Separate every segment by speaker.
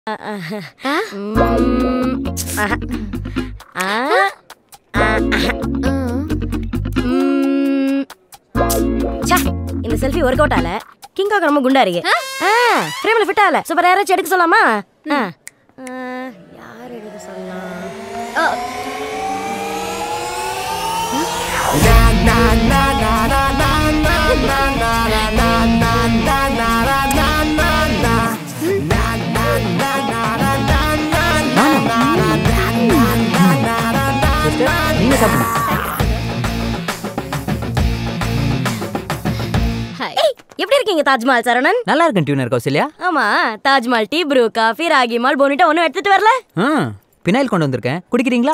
Speaker 1: இந்த selfie work out ஆல கிங்காக் ரொம்ப குண்டா இருக்கு ஃப்ரேம்ல ஃபிட் ஆகல சூப்பர் யாராச்சும் எடுக்க சொல்லாமா ஆ. ஆ, யார் எடுக்க சொல்லலாம்
Speaker 2: நீங்க சாப்பிடுங்க
Speaker 1: ஏய், எப்படி இருக்கீங்க தாஜ்மஹால் சரவணன்
Speaker 2: நல்லா இருக்கேன் டியூனர் கௌசல்யா
Speaker 1: ஆமா Taj Mahal tea Bru coffee ragi malt போனிட்டா ஒன்றும் எடுத்துட்டு வரல
Speaker 2: ஆ பினாயில் கொண்டு வந்திருக்கேன் குடிக்கிறீங்களா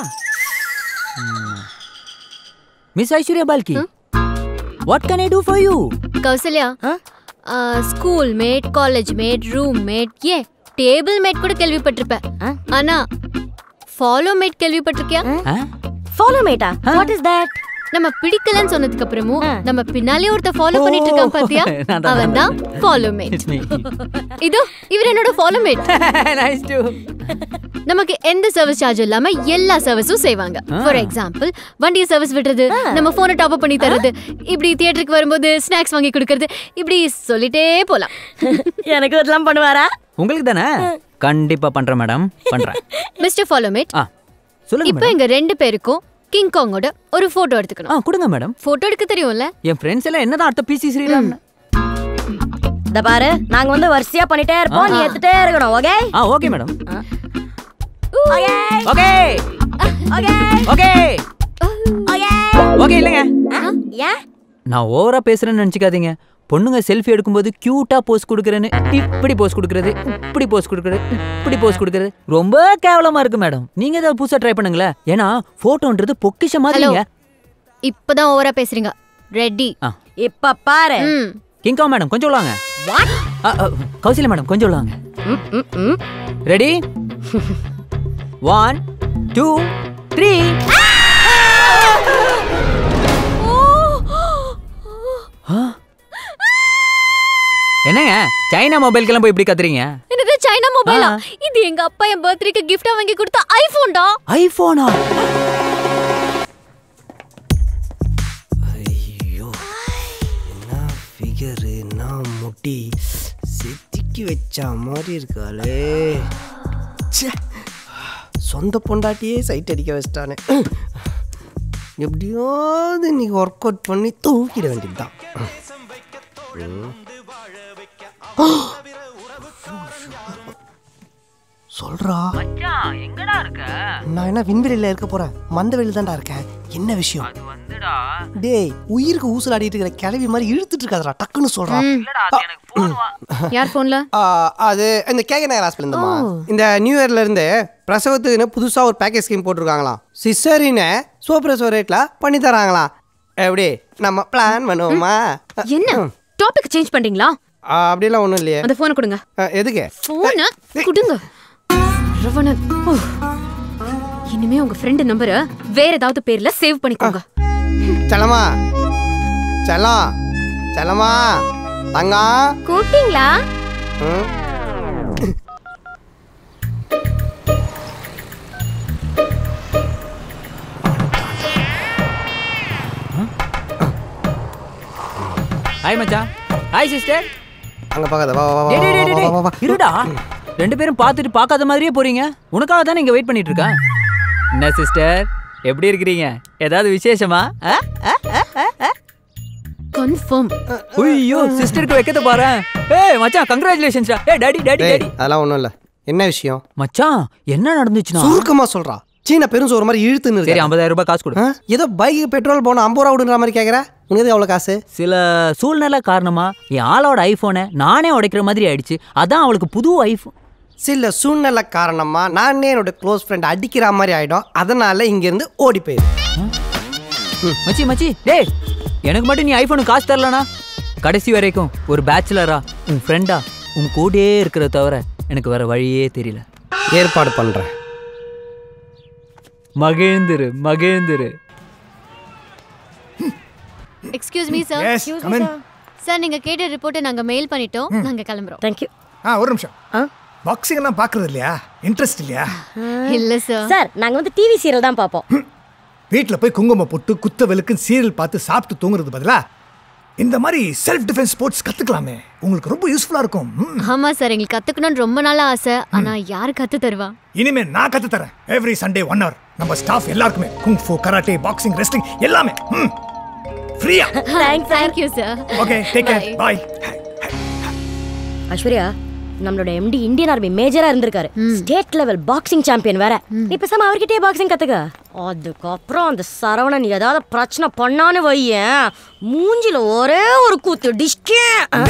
Speaker 2: miss Aishwarya Balki what can I do for you
Speaker 3: Kausalya school mate college mate room mate a table mate கூட கேள்விப்பட்டிருப்பேன் ஆனா ஃபாலோ மேட் கேள்விப்பட்டிருக்கியா
Speaker 1: ஃபாலோ மேட்டா வாட் இஸ் தட்
Speaker 3: நம்ம பிடிக்கலன்னு சொன்னதுக்கு அப்புறமும் நம்ம பின்னாலே ஒருத்த ஃபாலோ பண்ணிட்டு இருக்கான் பாத்தியா
Speaker 2: நான் தான்,
Speaker 3: அவன் தான் ஃபாலோ மேட்
Speaker 2: இட்ஸ் மீ
Speaker 3: இதோ இவர் என்னோட ஃபாலோ மேட்
Speaker 2: நைஸ் டு
Speaker 3: நமக்கு எந்த சர்வீஸ் சார்ஜ் இல்லாம எல்லா சர்வீஸும் செய்வாங்க ஃபார் எக்ஸாம்பிள் வண்டியை சர்வீஸ் விடுறது நம்ம போனை டாப் அப் பண்ணி தர்றது இப்படி தியேட்டருக்கு வரும்போது ஸ்நாக்ஸ் வாங்கி கொடுக்கறது இப்படி சொல்லிட்டே போலாம்
Speaker 1: எனக்கு இதெல்லாம் பண்ணுவாரா
Speaker 2: உங்களுக்கு தானே கண்டிப்பா பண்றேன் மேடம் பண்றேன்
Speaker 3: மிஸ்டர் ஃபாலோ மேட்
Speaker 2: ஆ சொல்லுங்க
Speaker 3: இப்போ
Speaker 2: மேடம்
Speaker 3: எங்க ரெண்டு பேருக்கும் கிங் காங்கோட ஒரு போட்டோ
Speaker 2: ஆ
Speaker 3: எடுத்துக்கணும்
Speaker 2: கொடுங்க மேடம்
Speaker 3: போட்டோ எடுக்க தெரியும்ல
Speaker 2: என் ஃப்ரெண்ட்ஸ் எல்லாம் என்னதான் அடுத்த பிசி ஸ்ரீலாம்
Speaker 1: இந்த பாரு நாங்க வந்து வரிசையா பண்ணிட்டே இருப்போம் நீ எடுத்துட்டே இருக்கணும் okay
Speaker 2: ah okay madam
Speaker 1: okay
Speaker 2: okay
Speaker 1: okay
Speaker 2: okay
Speaker 1: okay
Speaker 2: okay இல்லைங்க
Speaker 1: ஏன்
Speaker 2: நான் ஓவரா பேசுறேன்னு நினச்சிக்காதீங்க பொண்ணுங்க செல்ஃபி எடுக்கும்போது கியூட்டா போஸ் கொடுக்குறேன்னு இப்படி போஸ் கொடுக்குறது இப்படி போஸ் கொடுக்குறது இப்படி போஸ் கொடுக்குறது ரொம்ப கேவலமா இருக்கு மேடம் நீங்க ஏதாவது புதுசா ட்ரை பண்ணுங்களேன் ஏன்னா போட்டோன்றது பொக்கிஷ
Speaker 3: ஹலோ
Speaker 2: மாதிரிங்க
Speaker 3: இப்பதான் ஓவரா பேசுறீங்க ரெடி
Speaker 2: ஆ
Speaker 1: இப்ப பாரு
Speaker 3: ம்
Speaker 2: கிங்கா மேடம் கொஞ்சம் உள்ளாங்க ஆ, ஆ, கௌசல்யா மேடம் கொஞ்சம் உள்ளாங்க
Speaker 1: ம், ம், ம்.
Speaker 2: ரெடி ஒன் டூ த்ரீ என்னங்க சைனா மொபைலுக்கெல்லாம் போய் இப்படி கத்துறீங்க
Speaker 3: என்னது சைனா மொபைலா இது எங்க அப்பா என் பர்த்டேக்கு கிஃப்டா வாங்கி கொடுத்த ஐபோன்டா
Speaker 2: ஐபோனா
Speaker 4: ஐயோ என்ன ஃபிகரு என்ன முட்டி செதுக்கி வச்ச மாதிரி இருக்காளே ச்சே சொந்த பொண்டாட்டியே சைட் அடிக்க வச்சிட்டானே எப்படியாவது இன்னைக்கு ஒர்க் அவுட் பண்ணி தூக்கிட வேண்டியதுதான் சொல்றா
Speaker 2: எங்கடா இருக்க
Speaker 4: நான் என்ன விண்வெளியில இருக்க போறேன் மந்தவெளியில தான்டா இருக்கேன் என்ன விஷயம்
Speaker 2: வந்துடா
Speaker 4: டேய் உயிருக்கு ஊசலாடிட்டு இருக்கிற கிளவி மாதிரி இழுத்துட்டு இருக்காதடா டக்குன்னு சொல்றான்
Speaker 3: யார் போன்ல
Speaker 4: ஆ, அது இந்த கேகே நகர் ஹாஸ்பிட்டல் இந்தமா இந்த நியூ இயர்ல இருந்து பிரசவத்துக்குன்னு புதுசா ஒரு பேக்கேஜ் ஸ்கீம் போட்டிருக்காங்களாம் சிசரின்னு சூப்பர் ரேட்ல பண்ணி தராங்களாம் எப்படி நம்ம பிளான் பண்ணுவோமா
Speaker 3: என்ன டாபிக் சேஞ்ச் பண்றீங்களா
Speaker 4: ஆ, அப்படிலாம் ஒன்றும் இல்லையே
Speaker 3: அந்த போனை கொடுங்க
Speaker 4: ஆ, எதுக்கு
Speaker 3: போனை கொடுங்க ரவணன் ஓ. இனிமே உங்க ஃப்ரெண்ட் நம்பரை வேற ஏதாவது பேர்ல சேவ் பண்ணிக்கோங்க
Speaker 4: செல்லமா செல்லம் செல்லமா தங்கம்
Speaker 3: கூப்பிட்டீங்களா
Speaker 4: ம்.
Speaker 2: ஹாய் மச்சான் ஹாய் சிஸ்டர்
Speaker 4: அங்க பார்க்காத வா வா வா,
Speaker 2: டேய், டேய், டேய்,
Speaker 4: வா, வா, வா, வா.
Speaker 2: டேய், இருடா ரெண்டு பேரும் பார்த்துட்டு பார்க்காத மாதிரியே போறீங்க உனக்காக தானே இங்க வெயிட் பண்ணிட்டு இருக்கேன் என்ன சிஸ்டர் எப்படி இருக்கிறீங்க ஏதாவது விசேஷமா ஆ? ஆ? ஆ? ஆ? ஆ?
Speaker 3: கன்ஃபார்ம்
Speaker 2: ஐயோ சிஸ்டருக்கு வைக்கத பாரு ஏய் மச்சான் கங்க்ராச்சுலேஷன்ஸ்டா ஏய் டாடி டாடி
Speaker 4: டேய்,
Speaker 2: டாடி
Speaker 4: அதெல்லாம் ஒன்றும் இல்லை என்ன விஷயம்
Speaker 2: மச்சான் என்ன நடந்துச்சுன்னா
Speaker 4: சுருக்கமா சொல்றா சீன பெரும் சோறு மாதிரி இழுத்துன்னு
Speaker 2: சரி
Speaker 4: இருக்க.
Speaker 2: 50000 ரூபாய் காசு கொடு
Speaker 4: ஆ? ஏதோ பைக்கு பெட்ரோல் போன ஐம்பது ரூபா விடுன்ற மாதிரி கேட்குற உனக்கு எதுக்கு அவ்வளோ காசு
Speaker 2: சில சூழ்நிலை காரணமா என் ஆளோட ஐபோனை நானே உடைக்கிற மாதிரி ஆயிடுச்சு அதான் அவளுக்கு புது ஐபோன்
Speaker 4: சில சூழ்நிலை காரணமா நானே என்னோட க்ளோஸ் ஃப்ரெண்ட் அடிக்கிற மாதிரி ஆயிடும் அதனால இங்கிருந்து ஓடி போயிரு
Speaker 2: மச்சி மச்சி டேய் எனக்கு மட்டும் நீ ஐபோனுக்கு காசு தரலனா கடைசி வரைக்கும் ஒரு பேச்சுலரா உன் ஃப்ரெண்டா உன் கூடயே இருக்கிறத தவிர எனக்கு வேற வழியே தெரியல
Speaker 4: ஏற்பாடு பண்றேன்
Speaker 2: மகேந்திரு மகேந்திரு
Speaker 3: excuse me sir
Speaker 5: Yes, come in.
Speaker 3: Sir நீங்க கேட்ட ரிப்போர்ட்டை நாங்க மெயில் பண்ணிட்டோம் நாங்க கிளம்புறோம்
Speaker 1: தேங்க்யூ
Speaker 5: ஆ ஒரு நிமிஷம்
Speaker 1: ஆ
Speaker 5: பாக்ஸிங் எல்லாம் பாக்குறது இல்லையா இன்ட்ரெஸ்ட் இல்லையா
Speaker 3: இல்ல சார்
Speaker 1: சார் நாங்க வந்து டிவி சீரியல் தான் பார்ப்போம்
Speaker 5: வீட்டில் போய் குங்குமம் போட்டு குத்த வெளுக்கு சீரியல் பார்த்து சாப்பிட்டு தூங்குறது பதிலா இந்த மாதிரி செல்ஃப் டிஃபென்ஸ் ஸ்போர்ட்ஸ் கத்துக்கலாமே உங்களுக்கு ரொம்ப யூஸ்ஃபுல்லா இருக்கும் ம்.
Speaker 3: ஆமா சார் எங்களுக்கு கத்துக்கணும்னு ரொம்ப நாளா ஆசை ஆனா யாரு கத்து தருவா
Speaker 5: இனிமே நான் கத்து தரேன் எவ்ரி சண்டே ஒன் ஹவர் நம்ம ஸ்டாஃப் எல்லாருக்குமே kung fu karate boxing wrestling எல்லாமே ம் ஃப்ரீயா
Speaker 1: thanks
Speaker 3: thank you sir
Speaker 5: okay take care
Speaker 3: Bye.
Speaker 5: Bye
Speaker 1: Aishwarya நம்மளோட எம்டி இந்தியன் ஆர்மி மேஜரா இருந்திருக்காரு ஸ்டேட் லெவல் பாக்ஸிங் சாம்பியன் வேற இப்ப பேசாம அவர்கிட்டயே பாக்ஸிங் கத்துக்க அதுக்கப்புறம் அந்த சரவணன் ஏதாவது பிரச்சனை பண்ணான்னு வையேன் மூஞ்சில ஒரே ஒரு கூத்து டிஷ்கே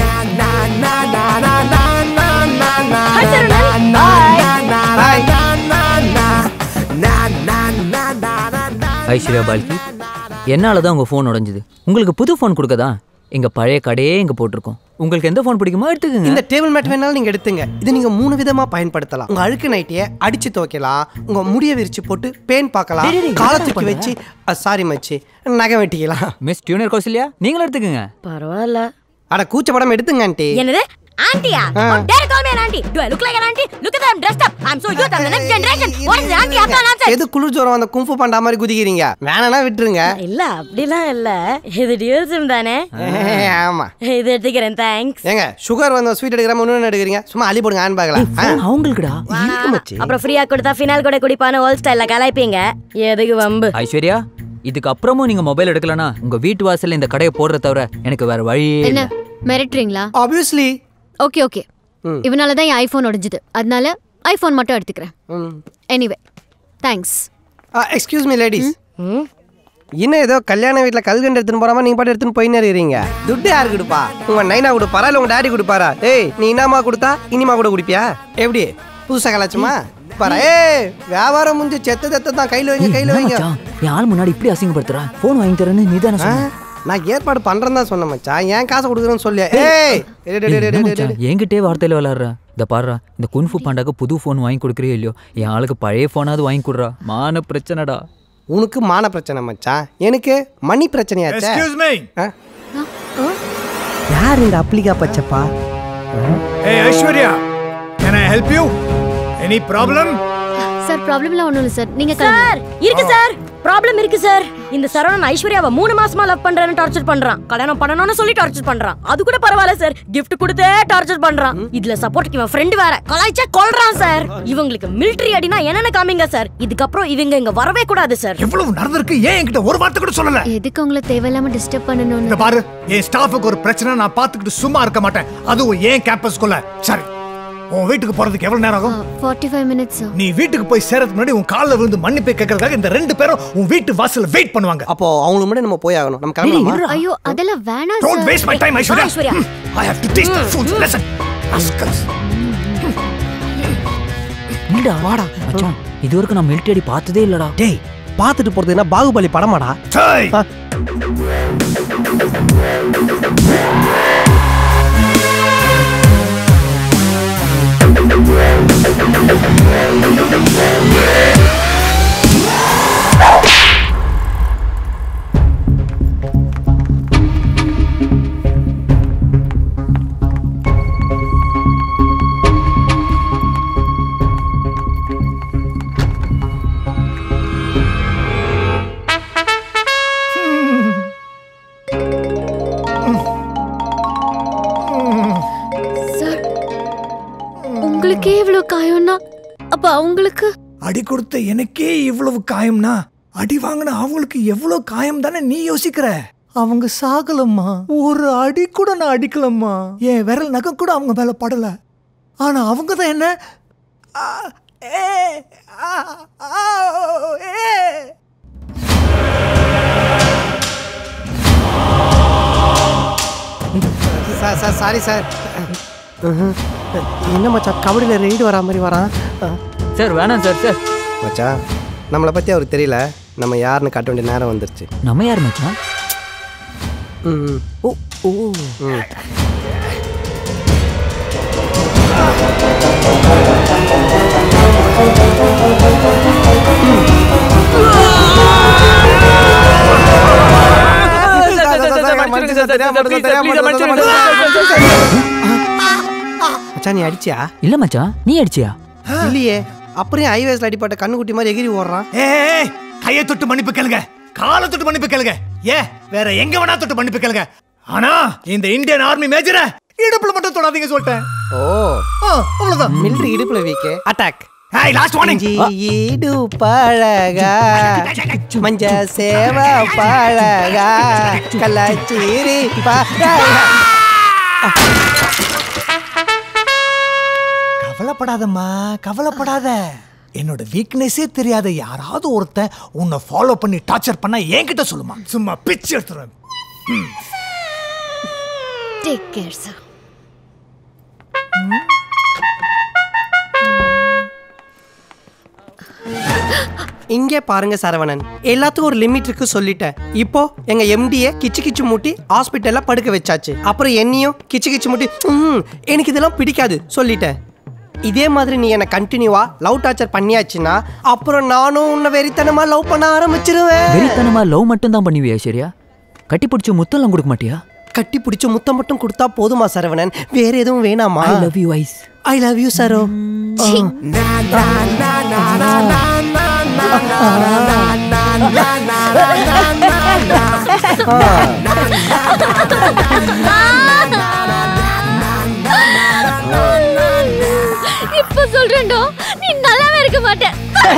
Speaker 2: ஐஸ்வர்யா பால்கி என்னால தான் உங்க ஃபோன் உடைஞ்சது உங்களுக்கு புது ஃபோன் கொடுக்கதா எங்க பழைய கடையே இங்க போட்டிருக்கோம் உங்களுக்கு எந்த ஃபோன் பிடிக்குமோ எடுத்துக்கங்க
Speaker 4: இந்த டேபிள் மேட் வேணாலும் நீங்க எடுத்துங்க இது நீங்க மூணு விதமா பயன்படுத்தலாம் உங்க அழுக்கு நைட்டிய அடிச்சு துவைக்கலாம் உங்க முடிய விரிச்சு போட்டு பேன் பார்க்கலாம்
Speaker 2: டேய், டேய்,
Speaker 4: காலை
Speaker 2: என்னடா
Speaker 4: தூக்கி வச்சு சாரி மச்சி நகை வெட்டிக்கலாம்
Speaker 2: மிஸ் டியூனர் கௌசல்யா நீங்களும் எடுத்துக்கங்க
Speaker 1: பரவாயில்ல
Speaker 4: அட கூச்சப்படம் எடுத்துங்க ஆண்டி
Speaker 1: என்னது ஆண்டியா How dare you call me an auntie? Do I look like an auntie? Look at them dressed up. I'm so youth. I'm the next generation. What is the auntie after nonsense?
Speaker 4: எது குளிர் ஜோரம் அந்த kung fu பண்ற மாதிரி குதிக்கிறீங்க வேணானா விட்டுருங்க
Speaker 1: இல்ல அப்படிலாம் இல்ல இது டியூல் சிம் தானே
Speaker 4: ஏய், ஆமா
Speaker 1: இது எடுத்துக்கிறேன் தேங்க்ஸ்
Speaker 4: ஏங்க சுகர் வந்து ஸ்வீட் எடுக்கிற ஒன்று எடுக்கிறீங்க சும்மா அள்ளி போடுங்க ஆன் பார்க்கலாம்
Speaker 2: phone அவங்களுக்குடா
Speaker 4: இருக்கு மச்சி
Speaker 1: அப்புறம் ஃப்ரீயா கொடுத்தா ஃபினால் கூட குடிப்பான ஓல்ட் ஸ்டைல்ல கலாய்ப்பீங்க எதுக்கு வம்பு
Speaker 2: ஐஸ்வர்யா இதுக்கு அப்புறமும் நீங்க மொபைல் எடுக்கலனா உங்க வீட்டு வாசல்ல இந்த கடையை போடுற தவிர எனக்கு வேற வழியே
Speaker 3: என்ன
Speaker 2: இல்ல
Speaker 3: மிரட்டுறீங்களா
Speaker 4: ஆப்வியஸ்லி
Speaker 3: ஓகே ஓகே இவனால தான் என் ஐபோன் உடைஞ்சது அதனால ஐபோன் மட்டும் எடுத்துக்கிறேன் anyway thanks
Speaker 4: excuse me ladies இன்னும் ஏதோ கல்யாண வீட்டில் கல்கண்டு எடுத்துன்னு போறாம நீங்க பாட்டு எடுத்துன்னு போய் இருக்கீங்க துட்டு யாரு கொடுப்பா உங்க நைனா கொடுப்பாரா இல்லை உங்க டாடி கொடுப்பாரா ஏய் நீ என்னம்மா கொடுத்தா இனிமா கூட குடிப்பியா எப்படி புதுசா கலாச்சுமா பாரு ஏய் வியாபாரம் முடிஞ்சு செத்த செத்த தான் கையில் வைங்க கையில்
Speaker 2: என்ன
Speaker 4: வைங்க
Speaker 2: மச்சான், என் ஆள் முன்னாடி இப்படி அசிங்கப்படுத்துறா போன் வாங்கி தரேன்னு நீ தானே
Speaker 4: ஆ, நான் ஏற்பாடு பண்றேன்னு தான் சொன்னேன் மச்சான் ஏன் காசு கொடுக்குறேன்னு சொல்லி ஏய் டேய், டேய், டேய், டேய், டேய், டேய்.
Speaker 2: என்கிட்டே வார்த்தையில விளாடுற இந்த பாடுறா இந்த குன்ஃபு பாண்டாக்கு புது ஃபோன் வாங்கி கொடுக்குறியோ இல்லையோ என் ஆளுக்கு பழைய ஃபோனாவது வாங்கி கொடுறா மான பிரச்சனைடா
Speaker 4: உனக்கு மான பிரச்சனை மச்சான் எனக்கு மணி பிரச்சனையாச்சே
Speaker 5: எக்ஸ்கியூஸ் மீ
Speaker 4: ஆ? யார் இந்த அப்ளிகா பச்சப்பா
Speaker 5: ஏய் Aishwarya can I help you any problem
Speaker 3: sir ப்ராப்ளம்லாம் ஒன்றும் இல்லை சார் நீங்கள் கிளம்புங்க
Speaker 1: சார் இருக்கு சார் ப்ராப்ளம் இருக்கு சார் இந்த சரவணன் ஐஸ்வர்யாவை மூணு மாசமா லவ் பண்றேன்னு டார்ச்சர் பண்றான் கல்யாணம் பண்ணணும்னு சொல்லி டார்ச்சர் பண்றான் அது கூட பரவாயில்ல சார் gift கொடுத்தே டார்ச்சர் பண்றான் இதுல சப்போர்ட் இவன் ஃப்ரெண்ட் வேற கலாய்ச்சா கொல்றான் சார் இவங்களுக்கு மிலிட்டரி அடினா என்னென்ன காமிங்க சார் இதுக்கப்புறம் இவங்க இங்க வரவே கூடாது சார்
Speaker 5: எவ்வளவு நடந்திருக்கு ஏன் என்கிட்ட ஒரு வார்த்தை கூட சொல்லல
Speaker 3: எதுக்கு உங்களை தேவையில்லாம டிஸ்டர்ப் பண்ணணும்னு
Speaker 5: இந்த பாரு என் ஸ்டாஃபுக்கு ஒரு பிரச்சனை நான் பார்த்துக்கிட்டு சும்மா இருக்க மாட்டேன் அதுவும் ஏன் கேம்பஸ்குள்ள சரி உன் வீட்டுக்கு போறதுக்கு எவ்வளவு நேரம் ஆகும்
Speaker 3: ஃபார்ட்டி ஃபைவ் மினிட்ஸ்
Speaker 5: நீ வீட்டுக்கு போய் சேரதுக்கு முன்னாடி உன் காலில் விழுந்து மன்னிப்பை கேட்கறதுக்காக இந்த ரெண்டு பேரும் உன் வீட்டு வாசல்ல வெயிட் பண்ணுவாங்க
Speaker 4: அப்போ அவங்களுக்கு முன்னாடி நம்ம போய் ஆகணும் நம்ம கிளம்பலாமா
Speaker 3: ஐயோ அதெல்லாம் வேணாம்
Speaker 5: don't
Speaker 3: sir
Speaker 5: waste my time Aishwarya
Speaker 1: Aishwarya.
Speaker 5: I have to teach the fools lesson rascals
Speaker 2: இல்லடா வாடா மச்சான் இது வரைக்கும் நான் மிலிட்டரி பார்த்ததே இல்லடா
Speaker 4: டேய் பார்த்துட்டு போறதுன்னா பாகுபலி படமாடா
Speaker 5: டேய்
Speaker 3: சார் உங்களுக்கே இவ்வளவு காயம்னா அப்ப அவங்களுக்கு
Speaker 5: அடி கொடுத்த எனக்கே இவ்வளவு காயம்னா அடி வாங்கின அவங்களுக்கு எவ்வளவு காயம் தானே நீ யோசிக்கிற அவங்க சாகலம்மா ஒரு அடி கூட நான் அடிக்கலம்மா என் விரல் நகம் கூட அவங்க மேல படல ஆனா அவங்க தான் என்ன ஆ, ஏ, ஆ, ஆ, ஏ.
Speaker 4: சார் சார் சாரி சார் என்ன மச்சான் கபடியில் ரெய்டு வரா மாதிரி வரான்
Speaker 2: சார் வேணாம் சார் சார்
Speaker 4: மச்சான் நம்மளை பற்றி அவருக்கு தெரியல நம்ம யாருன்னு காட்ட வேண்டிய நேரம் வந்துருச்சு
Speaker 2: நம்ம யார் மச்சான்
Speaker 4: ம்
Speaker 2: ஓ ஓ
Speaker 4: ம் மச்சான் நீ அடிச்சியா
Speaker 2: இல்ல மச்சான் நீ அடிச்சியா
Speaker 4: இல்லையே அப்புறம் ஹைவேஸ்ல அடிப்பட்ட கண்ணுக்குட்டி மாதிரி எகிரி ஓடுறான்
Speaker 5: ஏய் கையை தொட்டு மன்னிப்பு கேளுங்க காலை தொட்டு மன்னிப்பு கேளுங்க ஏ வேற எங்க வேணா தொட்டு மன்னிப்பு கேளுங்க ஆனா இந்த இந்தியன் ஆர்மி மேஜரை இடுப்புல மட்டும் தொடாதீங்க சொல்லிட்டேன்
Speaker 4: ஓ
Speaker 5: ஆ, அவ்வளவுதான்
Speaker 4: மிலிட்டரி இடுப்புல weak attack
Speaker 5: hi last warning
Speaker 4: ஈடு பழகா மஞ்ச சேவ பழகா கலாச்சீரி பழகா
Speaker 5: கவலைப்படாதம்மா கவலைப்படாத என்னோட வீக்னஸே தெரியாத யாராவது ஒருத்தன் உன்னை ஃபாலோ பண்ணி டார்ச்சர் பண்ணா என்கிட்ட சொல்லுமா சும்மா பிச்சு எடுத்துருவேன்
Speaker 3: டேக் கேர் சார்
Speaker 4: இங்கே பாருங்க சரவணன் எல்லாத்துக்கும் ஒரு லிமிட் இருக்கு சொல்லிட்டேன் இப்போ எங்க எம்டியை கிச்சு கிச்சு மூட்டி ஹாஸ்பிட்டல்ல படுக்க வச்சாச்சு அப்புறம் என்னையும் கிச்சு கிச்சு மூட்டி "ம், எனக்கு இதெல்லாம் பிடிக்காது சொல்லிட்டேன் இதே மாதிரி நீ என்னை கண்டினியூவா லவ் டார்ச்சர் பண்ணியாச்சுன்னா அப்புறம் நானும் உன்னை வெறித்தனமா லவ் பண்ண ஆரம்பிச்சிருவேன்
Speaker 2: வெறித்தனமா லவ் மட்டும் தான் பண்ணுவியா ஐஸ்வர்யா கட்டி பிடிச்சி முத்தம்லாம் கொடுக்க மாட்டியா
Speaker 4: கட்டி பிடிச்ச முத்தம் மட்டும் கொடுத்தா போதுமா சரவணன் வேற எதுவும் வேணாமா
Speaker 2: I love you Ais
Speaker 4: I love you Saro
Speaker 3: இப்ப சொல்றேன்டா நீ நல்லாவே இருக்க மாட்டே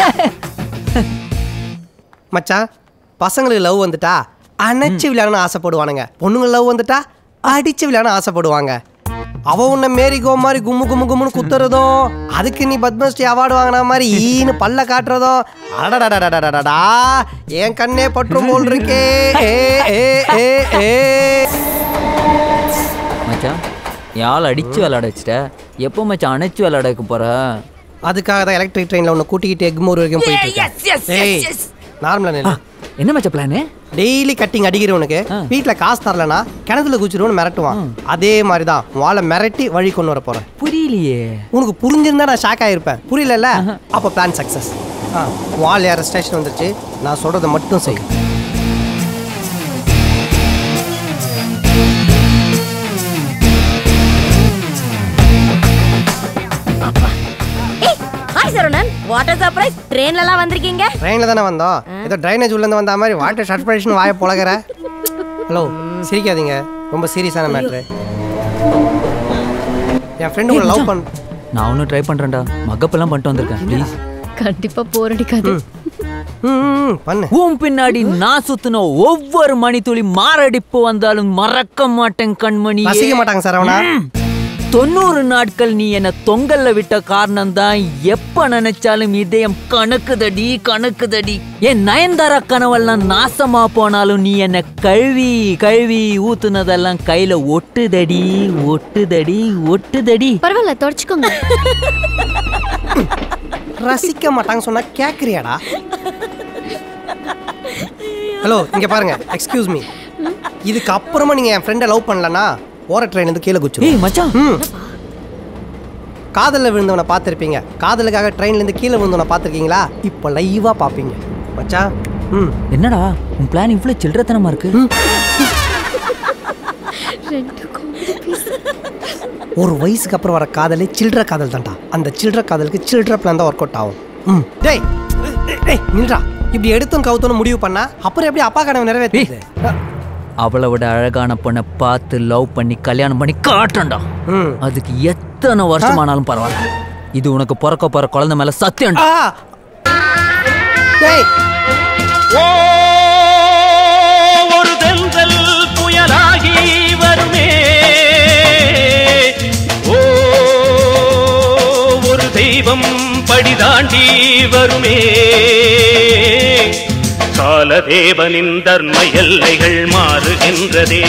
Speaker 4: மச்சான் பசங்களுக்கு லவ் வந்துட்டா அணைச்சு விளையாடணும்னு ஆசைப்படுவானுங்க பொண்ணுங்க லவ் வந்துட்டா அடிச்சு விளையாட ஆசைப்படுவாங்க அவ உன்னை மேரி கோ மாதிரி கும்மு கும்மு கும்முன்னு குத்துறதும் அதுக்கு நீ பத்மஸ்ரீ அவார்டு வாங்கின மாதிரி ஈன்னு பல்ல காட்டுறதும் அடடடடடடடடா என் கண்ணே பற்றும் போல் இருக்கே ஏ ஏ ஏ ஏ
Speaker 2: மச்சான் யாழ் அடிச்சு விளையாட வச்சிட்ட எப்போ மச்சான் அணைச்சு விளையாட வைக்க போற
Speaker 4: அதுக்காக தான் எலக்ட்ரிக் ட்ரெயினில் உன்னை கூட்டிக்கிட்டு எக்மோர் வரைக்கும் போயிட்டு நார்மலா நில்லு
Speaker 2: என்ன மச்சா பிளானு
Speaker 4: டெய்லி கட்டிங் அடிக்கிறவனுக்கு வீட்ல காசு தரலனா கிணத்துல குச்சிருவனு மிரட்டுவான் அதே மாதிரி தான் வாழை மிரட்டி வழி கொண்டு வர போறேன்
Speaker 2: புரியலையே
Speaker 4: உனக்கு புரிஞ்சிருந்தா நான் ஷாக் ஆயிருப்பேன் புரியலல்ல அப்போ பிளான் சக்சஸ் வால் ஏற ஸ்டேஷன் வந்துருச்சு நான் சொல்றதை மட்டும் செய்
Speaker 1: ஹாய் சரவணன் வாட்டர் சர்ப்ரைஸ் ட்ரெயின்ல எல்லாம் வந்திருக்கீங்க
Speaker 4: ட்ரெயின்ல தானே வந்தோம் ஏதோ ட்ரைனேஜ் உள்ள இருந்து வந்த மாதிரி வாட்டர் சர்ப்ரேஷன் வாய பொழகிற ஹலோ சிரிக்காதீங்க ரொம்ப சீரியஸான மேட்ரு என் ஃப்ரெண்டு கூட லவ் பண்ண
Speaker 2: நான் ஒன்றும் ட்ரை பண்றேன்டா மகப்பெல்லாம் பண்ணிட்டு வந்திருக்கேன் ப்ளீஸ்
Speaker 3: கண்டிப்பா போரடிக்காது
Speaker 4: ம், ம், பண்ணு
Speaker 2: உன் பின்னாடி நான் சுத்தின ஒவ்வொரு மணித்துளி மாரடிப்பு வந்தாலும் மறக்க மாட்டேன் கண்மணி
Speaker 4: ரசிக்க மாட்டாங்க சரவணா
Speaker 2: தொண்ணூறு நாட்கள் நீ என்ன தொங்கல்ல விட்ட காரணம் தான் எப்ப நினைச்சாலும் இதயம் கணக்குதடி கணக்குதடி என் நயன்தாரா கனவெல்லாம் நாசமா போனாலும் நீ என்ன கழுவி கழுவி ஊத்துனதெல்லாம் கையில ஒட்டுதடி ஒட்டுதடி ஒட்டுதடி
Speaker 3: பரவாயில்ல தொடச்சுக்கோங்க
Speaker 4: ரசிக்க மாட்டாங்க சொன்னா கேக்குறியாடா ஹலோ இங்க பாருங்க எக்ஸ்கியூஸ் மீ இதுக்கு அப்புறமா நீங்க என் ஃப்ரெண்டை லவ் பண்ணலனா ஓர ட்ரெயின் இருந்து கீழே குச்சிரும்
Speaker 2: ஏய் மச்சான்
Speaker 4: ம் காதலில் விழுந்தவனை பார்த்துருப்பீங்க காதலுக்காக ட்ரெயின்ல இருந்து கீழே விழுந்தவனை பார்த்துருக்கீங்களா இப்போ லைவா பார்ப்பீங்க மச்சான் ம்
Speaker 2: என்னடா உன் பிளான் இவ்வளவு சில்லறத்தனமா இருக்கு
Speaker 4: ஒரு வயசுக்கு அப்புறம் வர காதலே சில்ட்ர காதல் தான்டா அந்த சில்ட்ர காதலுக்கு சில்ட்ர பிளான் தான் ஒர்க் அவுட் ஆகும் ம் டேய் டேய், டேய் நில்றா இப்படி எடுத்தும் கவுத்தோன்னு முடிவு பண்ணா அப்புறம் எப்படி அப்பா கனவு நிறைவேற்றுது
Speaker 2: அவளை விட அழகான பொண்ணை பார்த்து லவ் பண்ணி கல்யாணம் பண்ணி காட்டண்டா
Speaker 4: ம்
Speaker 2: அதுக்கு எத்தனை வருஷமானாலும் பரவாயில்ல இது உனக்கு பிறக்க போற குழந்தை மேல சத்தியம்டா
Speaker 4: ஆ டேய்
Speaker 6: ஓ ஒரு தென்றல் புயலாகி வருமே ஓ ஒரு தெய்வம் படிதாண்டி வருமே காலதேவனின் தர்ம எல்லைகள் மாறுகின்றதே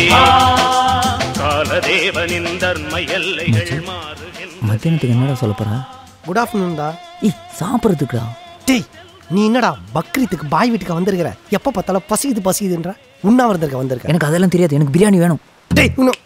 Speaker 6: காலதேவனின் தர்ம எல்லைகள் மாறுகின்றதே
Speaker 2: மத்தியானத்துக்கு என்னடா சொல்ல போற
Speaker 4: குட் ஆஃப்டர்நூன் தான்
Speaker 2: ஏய் சாப்பிட்றதுக்குடா
Speaker 4: டேய் நீ என்னடா பக்ரீத்துக்கு பாய் வீட்டுக்கு வந்திருக்கிற எப்போ பார்த்தாலும் பசிக்குது பசிக்குதுன்ற உண்ணாவிரதற்கு வந்திருக்க
Speaker 2: எனக்கு அதெல்லாம் தெரியாது எனக்கு பிரியாணி வேணும்
Speaker 4: டேய் இன்னும்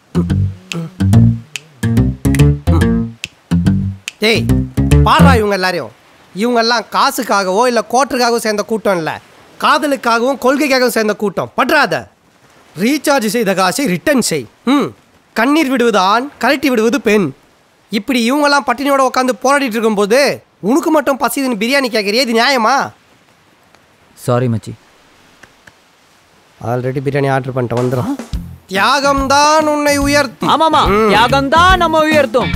Speaker 4: டேய் பாடுறா இவங்க எல்லாரையும் இவங்க எல்லாம் காசுக்காகவோ இல்லை கோட்டருக்காகவோ சேர்ந்த கூட்டம் இல்லை காதலுக்காகவும் கொள்கைக்காகவும் சேர்ந்த கூட்டம் பற்றாத ரீசார்ஜ் செய்த காசை ரிட்டர்ன் செய் ம் கண்ணீர் விடுவது ஆண் கழட்டி விடுவது பெண் இப்படி இவங்கெல்லாம் பட்டினியோட உட்காந்து போராடிட்டு இருக்கும்போது உனக்கு மட்டும் பசிதுன்னு பிரியாணி கேட்குறியே இது நியாயமா
Speaker 2: சாரி மச்சி
Speaker 4: ஆல்ரெடி பிரியாணி ஆர்டர் பண்ணிட்டு வந்துடும் தியாகம் தான் உன்னை உயர்த்தும்
Speaker 2: ஆமாமா தியாகம் தான் நம்ம உயர்த்தும்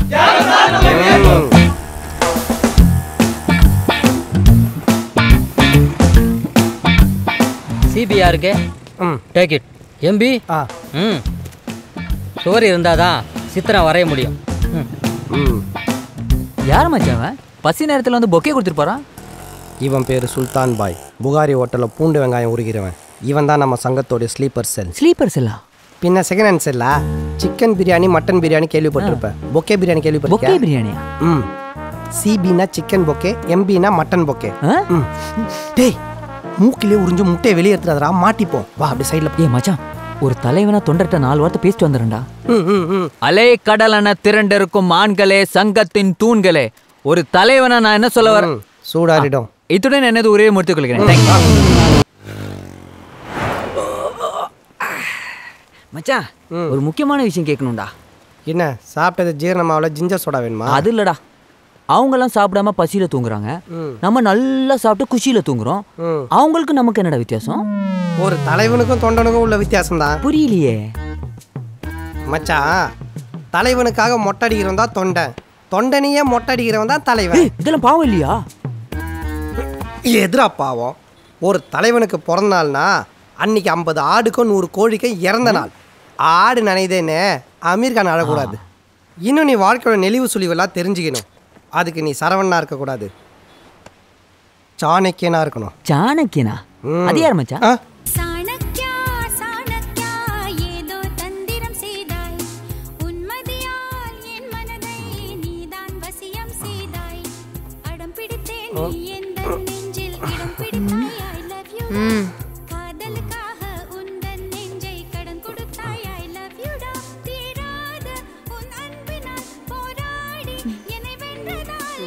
Speaker 7: சிபிஆருக்கு
Speaker 4: ம்
Speaker 7: டேக் இட் எம்பி
Speaker 4: ஆ
Speaker 7: ம் சுவர் இருந்தால் தான் சித்திரம் வரைய முடியும் ம்
Speaker 4: ம்
Speaker 2: யார் மச்சான் அவன்? பசி நேரத்துல வந்து பொக்கே கொடுத்துட்டு போறான்
Speaker 4: இவன் பேர் சுல்தான் பாய் புகாரி ஹோட்டலில் பூண்டு வெங்காயம் உருகிறவன் இவன் தான் நம்ம சங்கத்தோடைய ஸ்லீப்பர் செல்
Speaker 2: ஸ்லீப்பர்ஸ் எல்லாம்
Speaker 4: பின்ன செகண்ட் ஹேண்ட் செல்லா சிக்கன் பிரியாணி மட்டன் பிரியாணி கேள்விப்பட்டிருப்பேன் பொக்கே பிரியாணி
Speaker 2: பொக்கே
Speaker 4: கேள்விப்பட்டிருக்கேன்
Speaker 2: பிரியாணியா
Speaker 4: ம் சிபினா சிக்கன் பொக்கே எம்பினா மட்டன் பொக்கே
Speaker 2: ஆ?
Speaker 4: ம் டேய் மூக்கிலே உறிஞ்சு முட்டையை வெளியே எடுத்துறாதரா மாட்டிப்போம் வா அப்படி சைடில்
Speaker 2: ஏய் மச்சான் ஒரு தலைவனா தொண்டர்கிட்ட நாலு வார்த்தை பேசிட்டு வந்துடும்டா
Speaker 4: ம் ம் ம்
Speaker 2: அலை கடலென திரண்டிருக்கும் ஆண்களே சங்கத்தின் தூண்களே ஒரு தலைவனா நான் என்ன சொல்ல வரேன்
Speaker 4: ம், சூடாரிடும்
Speaker 2: இத்துடன் என்னது ஒரே முடித்துக் கொள்கிறேன் Thank you. மச்சான் ஒரு முக்கியமான விஷயம் கேட்கணும்டா
Speaker 4: என்ன சாப்பிட்டது ஜீரணமாவில் ஜிஞ்சர் சோடா வேணுமா
Speaker 2: அது இல்லடா அவங்கெல்லாம் சாப்பிடாம பசியில தூங்குறாங்க
Speaker 4: ம்.
Speaker 2: நம்ம நல்லா சாப்பிட்டு குஷியில தூங்குறோம்
Speaker 4: ம்.
Speaker 2: அவங்களுக்கு நமக்கு என்னடா வித்தியாசம்
Speaker 4: ஒரு தலைவனுக்கும் தொண்டனுக்கும் உள்ள வித்தியாசம் தான்
Speaker 2: புரியலையே
Speaker 4: மச்சான் தலைவனுக்காக மொட்டை அடிக்கிறவன் தான் தொண்டன் தொண்டனையே மொட்டை அடிக்கிறவன் தான் தலைவன்
Speaker 2: ஏய், இதெல்லாம் பாவம் இல்லையா
Speaker 4: எதிரா பாவம் ஒரு தலைவனுக்கு பிறந்த நாள்னா அன்னைக்கு ஐம்பது ஆடுக்கும் நூறு கோழிக்கும் இறந்த நாள் ஆடு நனைதேன்னு அமீர் கான் அழக்கூடாது இன்னும் நீ வாழ்க்கையோட நெளிவு சுழிவெல்லாம் தெரிஞ்சுக்கணும் அதுக்கு நீ சரவணனா இருக்கக்கூடாது சாணக்கியனா இருக்கணும்
Speaker 2: சாணக்கியனா
Speaker 4: ம்.
Speaker 2: அது யார் மச்சான்
Speaker 4: ஆ
Speaker 8: சாணக்யா சாணக்யா ஏதோ தந்திரம் செய்தாய் உன்மதியால் என் மனதை நீதான் வசியம் செய்தாய் அடம் பிடித்தேன் நீ எந்த நெஞ்சில் இடம் பிடித்தாய் ஐ லவ் யூ காதலுக்காக உந்தன் நெஞ்சை கடன் கொடுத்தாய் ஐ லவ் யூ டா தீராத உன் அன்பினால் போராடி என்னை வென்றதால்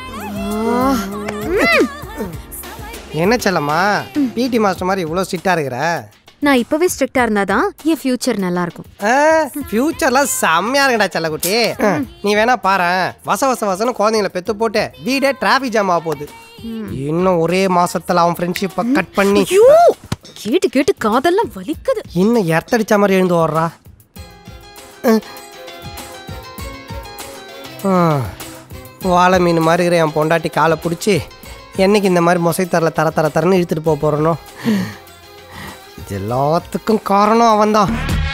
Speaker 4: என்ன செல்லம்மா பிடி மாஸ்டர் மாதிரி இவ்வளோ ஸ்ட்ரிக்டாக இருக்கிற
Speaker 3: நான் இப்பவே ஸ்ட்ரிக்டா இருந்தாதான் என் ஃபியூச்சர் நல்லா இருக்கும்
Speaker 4: ஃபியூச்சர்லாம் செம்மையா இருக்குடா செல்லக்குட்டி நீ வேணா பாரு வச வச வசன்னு குழந்தைங்கள பெத்து போட்டு வீடே டிராஃபிக் ஜாம் ஆக போகுது இன்னும் ஒரே மாசத்துல அவன் ஃப்ரெண்ட்ஷிப்பை கட் பண்ணி
Speaker 3: கேட்டு கேட்டு காதெல்லாம் வலிக்குது
Speaker 4: இன்னும் எர்த்தடிச்ச மாதிரி எழுந்து ஓடுறா அஹ். ஆ. வாழை மீன் மாதிரி இருக்கிற என் பொண்டாட்டி காலை பிடிச்சி என்னைக்கு இந்த மாதிரி மொசை தரல தர தர தரன்னு இழுத்துட்டு போக போகிறனோ இது எல்லாத்துக்கும் காரணம் அவன்தான்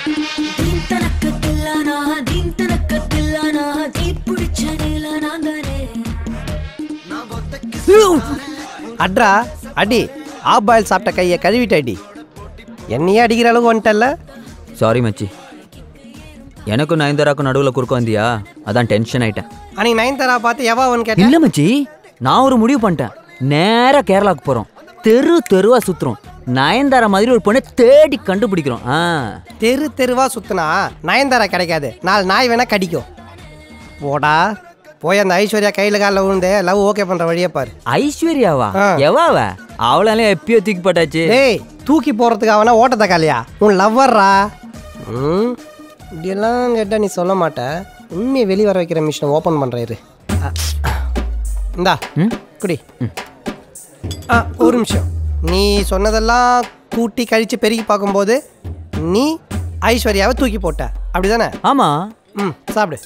Speaker 4: அட்ரா அடி ஆப் பாயில் சாப்பிட்ட கையை கழுவிட்டு அடி என்னையே அடிக்கிற அளவுக்கு வந்துட்டல்ல
Speaker 2: சாரி மச்சி எனக்கும் நயன்தாராக்கும் நடுவில் குறுக்க வந்தியா அதான் டென்ஷன் ஆயிட்டேன்
Speaker 4: அன்னைக்கு நயன்தாரா பார்த்து எவாவன்னு கேட்டேன்
Speaker 2: இல்ல மச்சி நான் ஒரு முடிவு பண்ணிட்டேன் நேரா கேரளாக்கு போறோம் தெரு தெருவா சுத்துறோம் நயன்தாரா மாதிரி ஒரு பொண்ணை தேடி கண்டுபிடிக்கிறோம் ஆ
Speaker 4: தெரு தெருவா சுத்தினா நயன்தாரா கிடைக்காது நாலு நாய் வேணா கடிக்கும் போடா போய் அந்த ஐஸ்வர்யா கையில காலில் விழுந்து லவ் ஓகே பண்ற வழியை பாரு
Speaker 2: ஐஸ்வர்யாவா
Speaker 4: ஆ.
Speaker 2: எவாவ அவளாலே எப்பயோ தூக்கி போட்டாச்சு
Speaker 4: டேய் தூக்கி போறதுக்கு அவனா ஓட்டத்தை காலியா உன் லவ்வர்ரா ம் இப்படியெல்லாம் கேட்டா நீ சொல்ல மாட்ட உண்மையை வெளியே வர வைக்கிற மிஷினை ஓப்பன் பண்ணுறாரு இந்தா
Speaker 2: ம்?
Speaker 4: குடி ஆ ஒரு நிமிஷம் நீ சொன்னதெல்லாம் கூட்டி கழிச்சு பெருகி பார்க்கும்போது நீ ஐஸ்வர்யாவை தூக்கி போட்ட அப்படிதானே
Speaker 2: ஆமா
Speaker 4: ம் சாப்பிடு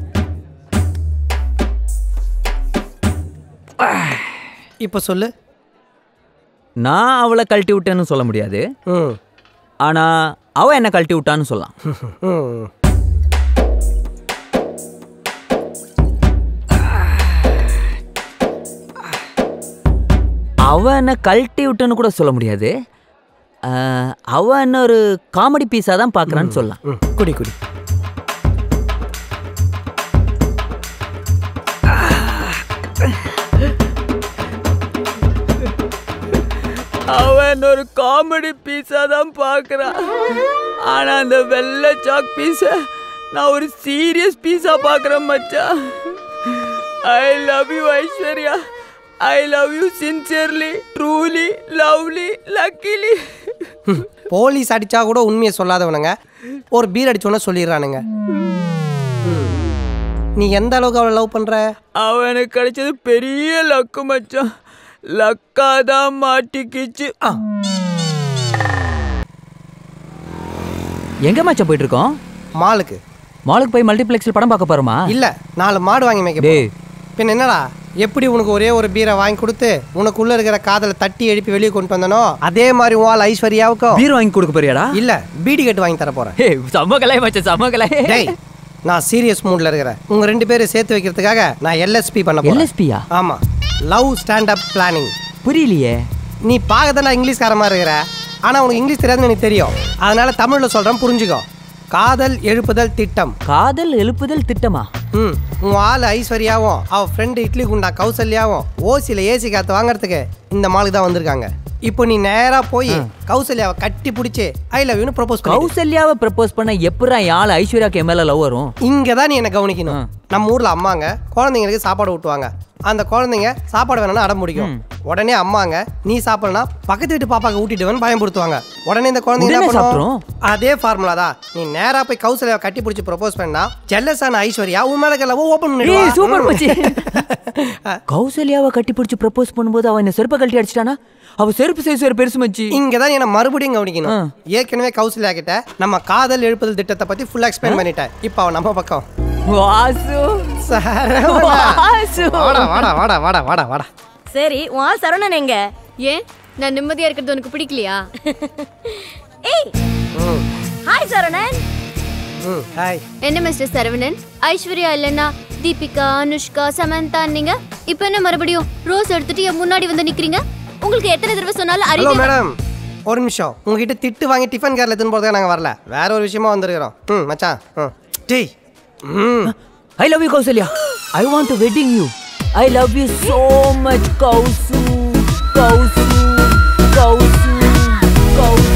Speaker 4: இப்போ சொல்லு
Speaker 2: நான் அவளை கழட்டி விட்டேன்னு சொல்ல முடியாது
Speaker 4: ம்
Speaker 2: ஆனா அவ என்ன கழட்டி விட்டான்னு சொல்லலாம்
Speaker 4: ம்
Speaker 2: அவ என்ன கழட்டி விட்டுன்னு கூட சொல்ல முடியாது ஆ, அவ என்ன ஒரு காமெடி பீஸா தான் பாக்குறான்னு சொல்லலாம்
Speaker 4: ம் குடி குடி
Speaker 2: அவன் ஒரு காமெடி பீஸா தான் பாக்குறான் ஆனா அந்த வெள்ளை சாக் பீஸ நான் ஒரு சீரியஸ் பீஸா பாக்குறேன் மச்சான் I love you Aishwarya I love you sincerely truly lovely luckily
Speaker 4: police அடிச்சா கூட உண்மையை சொல்லாதவனுங்க ஒரு பீர் அடிச்சோன்னே சொல்லிடுறானுங்க ம். நீ எந்த அளவுக்கு அவளை லவ் பண்ற
Speaker 2: அவன் எனக்கு கிடைச்சது பெரிய லக்கு மச்சான் லக்காதான் மாட்டிக்கிச்சு எங்க மச்சான் போயிட்டு இருக்கோம்
Speaker 4: மாலுக்கு
Speaker 2: மாலுக்கு போய் மல்டிப்ளெக்ஸ்ல படம் பார்க்க போறோமா
Speaker 4: இல்ல நாலு மாடு வாங்கி மேய்க்க
Speaker 2: டேய்.
Speaker 4: போறோம். பின்ன என்னடா எப்படி உனக்கு ஒரே ஒரு பீரை வாங்கி கொடுத்து உனக்குள்ள இருக்கிற காதலை தட்டி எழுப்பி வெளியே கொண்டு வந்தனோ அதே மாதிரி உன் ஆள் ஐஸ்வர்யாவுக்கும்
Speaker 2: பீர் வாங்கி கொடுக்க போறியாடா
Speaker 4: இல்ல பீடி கட்டு வாங்கி தர போறேன்
Speaker 2: ஏய் செம்ம கலை மச்சான் செம்ம கலை
Speaker 4: டேய் நான் சீரியஸ் மூட்ல இருக்கிறேன் உங்க ரெண்டு பேரும் சேர்த்து வைக்கிறதுக்காக நான் எல்எஸ்பி பண்ண போறேன்
Speaker 2: எல்எஸ்பியா
Speaker 4: ஆமா லவ் ஸ்டாண்ட் அப் பிளானிங்
Speaker 2: புரியலையே
Speaker 4: நீ பார்க்க தான் இங்கிலீஷ்கார மாதிரி இருக்கிற ஆனா உனக்கு இங்கிலீஷ் தெரியாதுன்னு எனக்கு தெரியும் அதனால தமிழ்ல சொல்றேன் புரிஞ்சுக்கோ காதல் எழுப்புதல் திட்டம்
Speaker 2: காதல் எழுப்புதல் திட்டமா
Speaker 4: ம் உன் ஆள் ஐஸ்வர்யாவும் அவ ஃப்ரெண்டு இட்லி குண்டா கௌசல்யாவும் ஓசியில் ஏசி காத்து வாங்குறதுக்கு இந்த மாலுக்கு தான் வந்திருக்காங்க இப்போ நீ நேரா போய் கௌசல்யாவை கட்டி பிடிச்சி ஐ லவ் யூன்னு ப்ரொபோஸ் பண்ணி
Speaker 2: கௌசல்யாவை ப்ரப்போஸ் பண்ண எப்படா என் ஆள் ஐஸ்வர்யாக்கு என் மேல லவ் வரும்
Speaker 4: இங்க தான் நீ என்ன கவனிக்கணும் நம்ம ஊர்ல அம்மாங்க குழந்தைங்களுக்கு சாப்பாடு ஊட்டுவாங்க அந்த குழந்தைங்க சாப்பாடு வேணும்னு அடம் முடிக்கும் உடனே அம்மாங்க நீ சாப்பிடனா பக்கத்து வீட்டு பாப்பாக்கு ஊட்டிடுவேன்னு பயன்படுத்துவாங்க உடனே இந்த குழந்தைங்க என்ன
Speaker 2: உடனே
Speaker 4: பண்ணும்
Speaker 2: சாப்பிட்ரும்.
Speaker 4: அதே ஃபார்முலா தான் நீ நேரா போய் கௌசல்யாவை கட்டி பிடிச்சி ப்ரொபோஸ் பண்ணா ஜெல்லஸான ஐஸ்வர்யா உன் மேல லவ் ஓபன்
Speaker 2: ஏய் சூப்பர்
Speaker 4: பண்ணிடுவா
Speaker 2: மச்சி கௌசல்யாவை கட்டி பிடிச்சி ப்ரப்போஸ் பண்ணும்போது அவன் என்ன செருப்பை கழட்டி அடிச்சிட்டானா அவ செருப்பு சைஸ் ஒரு பெருசு மச்சி
Speaker 4: இங்க தான் என்ன மறுபடியும் கவனிக்கணும்
Speaker 2: ஆ.
Speaker 4: ஏற்கனவே கௌசல்யா கிட்ட நம்ம காதல் எழுப்புதல் திட்டத்தை பத்தி ஃபுல்லா எக்ஸ்பிளைன் பண்ணிட்டேன் இப்போ அவன் நம்ம பக்கம்
Speaker 2: வாசு
Speaker 4: சரவணா.
Speaker 2: வாசு
Speaker 4: வாடா வாடா வாடா வாடா வாடா வாடா
Speaker 1: சரி உன் ஆள் சரவணன் எங்க
Speaker 3: ஏன் நான் நிம்மதியா இருக்கிறது உனக்கு பிடிக்கலையா
Speaker 1: ஏய்
Speaker 4: ம்
Speaker 1: ஹாய் சரவணன்
Speaker 4: ம் ஹாய்
Speaker 3: என்ன மிஸ்டர் சரவணன் ஐஸ்வர்யா இல்லைன்னா தீபிகா அனுஷ்கா சமந்தா நீங்க இப்ப என்ன மறுபடியும் ரோஸ் எடுத்துட்டு என் முன்னாடி வந்து நிக்கிறீங்க உங்களுக்கு எத்தனை தடவை சொன்னாலும்
Speaker 4: ஹலோ
Speaker 3: அறிவு
Speaker 4: மேடம் ஒரு நிமிஷம் உங்ககிட்ட திட்டு வாங்கி டிஃபன் கேரில் எடுத்துன்னு போகிறதுக்கு நாங்கள் வரல வேற ஒரு விஷயமா வந்திருக்கிறோம் ம் மச்சான் ம் டேய் ம்
Speaker 2: I love you Kausalya I want to wedding you I love you so much Kausu Kausu Kausu Kausu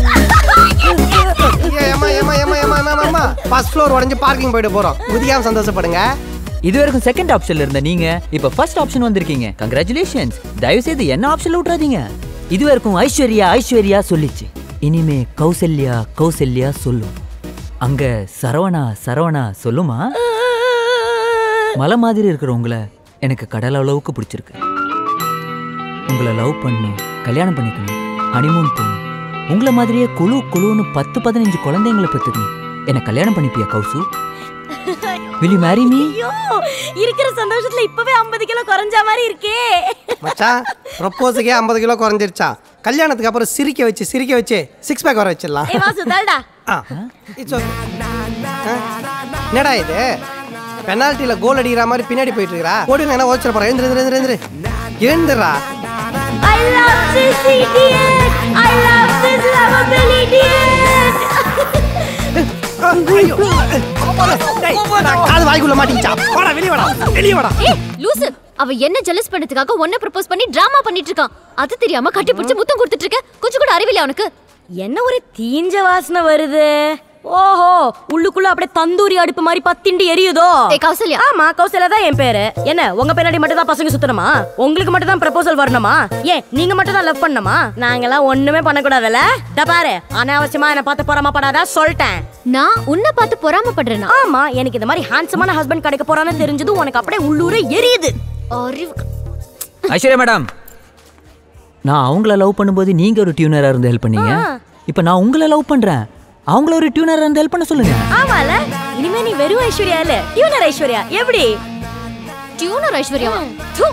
Speaker 4: ஏய், ஏம்மா ஏம்மா ஏம்மா ஏம்மா ஏம்மா ஏம்மா ஃபர்ஸ்ட் ஃப்ளோர் உடஞ்சி பார்க்கிங் போயிட்டு போகிறோம் குதிக்காம சந்தோஷப்படுங்க
Speaker 2: இது வரைக்கும் செகண்ட் ஆப்ஷன்ல இருந்த நீங்க இப்ப ஃபர்ஸ்ட் ஆப்ஷன் வந்திருக்கீங்க கங்க்ராச்சுலேஷன்ஸ் தயவு செய்து என்ன ஆப்ஷன்ல விட்டுறாதீங்க இது வரைக்கும் ஐஸ்வர்யா ஐஸ்வர்யா சொல்லிச்சு இனிமே கௌசல்யா கௌசல்யா சொல்லும் அங்க சரவணா சரவணா சொல்லுமா மலை மாதிரி இருக்கிற உங்களை எனக்கு கடல் அளவுக்கு பிடிச்சிருக்கு உங்களை லவ் பண்ணணும் கல்யாணம் பண்ணிக்கணும் ஹனிமூன் போகணும் உங்களை மாதிரியே குழு குழுன்னு பத்து பதினஞ்சு குழந்தைங்களை பெற்றுக்கணும் என்னை கல்யாணம் பண்ணிப்பியா கௌசு will you marry me
Speaker 1: ஐயோ இருக்கிற சந்தோஷத்துல இப்பவே 50 கிலோ குறைஞ்ச மாதிரி இருக்கே
Speaker 4: மச்சான் ப்ரொப்போஸுக்கே ஐம்பது கிலோ குறைஞ்சிருச்சான் கல்யாணத்துக்கு அப்புறம் சிரிக்க வச்சு சிரிக்க வச்சு சிக்ஸ் பேக் வர வச்சிடலாம்
Speaker 1: ஏய் வாசு தள்ளுடா
Speaker 4: ஆ இட்ஸ் ஓகே என்னடா இது பெனால்ட்டியில் கோல் அடிக்கிற மாதிரி பின்னாடி போயிட்டு இருக்கா ஓடுங்க என்ன ஓச்சிட போறேன் எழுந்துரு எழுந்துரு எழுந்துரு எழுந்துடுறா
Speaker 1: I love this idiot I love this lovable idiot
Speaker 4: ஐயோ டேய், நான் காது வாய்க்குள்ள மாட்டிக்கிச்சா வாடா வெளியே வாடா வெளியே வாடா
Speaker 3: ஏய் லூசு அவ என்ன ஜெலஸ் பண்ணதுக்காக உன்னை ப்ரப்போஸ் பண்ணி டிராமா பண்ணிட்டு இருக்கான் அது தெரியாம கட்டி பிடிச்சு முத்தம் கொடுத்துட்டு இருக்க கொஞ்சம் கூட அறிவில்லை அவனுக்கு
Speaker 1: என்ன ஒரு தீஞ்ச வாசனை வருது ஓஹோ உள்ளுக்குள்ள அப்படியே தந்தூரி அடுப்பு மாதிரி பத்திண்டு எரியுதோ
Speaker 3: ஏய் கௌசல்யா
Speaker 1: ஆமா கௌசல்யா தான் என் பேரு என்ன உங்க பின்னாடி மட்டும் தான் பசங்க சுத்தணுமா உங்களுக்கு மட்டும் தான் ப்ரப்போசல் வரணுமா ஏன் நீங்க மட்டும் தான் லவ் பண்ணணுமா நாங்கெல்லாம் ஒண்ணுமே பண்ணக்கூடாதுல்ல இத பாரு அனாவசியமா என்ன பார்த்து போறாம படாதா சொல்லிட்டேன்
Speaker 3: நான் உன்னை பார்த்து பொறாமப்படுறேனா
Speaker 1: ஆமா எனக்கு இந்த மாதிரி ஹேண்ட்ஸமான ஹஸ்பண்ட் கிடைக்க போறான்னு தெரிஞ்சது உனக்கு அப்படியே உள்ளூரே எரியுது
Speaker 3: அறிவு
Speaker 2: ஐஸ்வர்யா மேடம் நான் அவங்கள லவ் பண்ணும்போது நீங்க ஒரு டியூனரா இருந்து ஹெல்ப் பண்ணீங்க இப்போ நான் உங்களை லவ் பண்றேன் அவங்கள ஒரு டியூனரா இருந்து ஹெல்ப் பண்ண சொல்லுங்க
Speaker 1: ஆமால இனிமே நீ வெறும் ஐஸ்வர்யா இல்ல டியூனர் ஐஸ்வர்யா எப்படி
Speaker 3: டியூனர் ஐஸ்வர்யாவா தூ.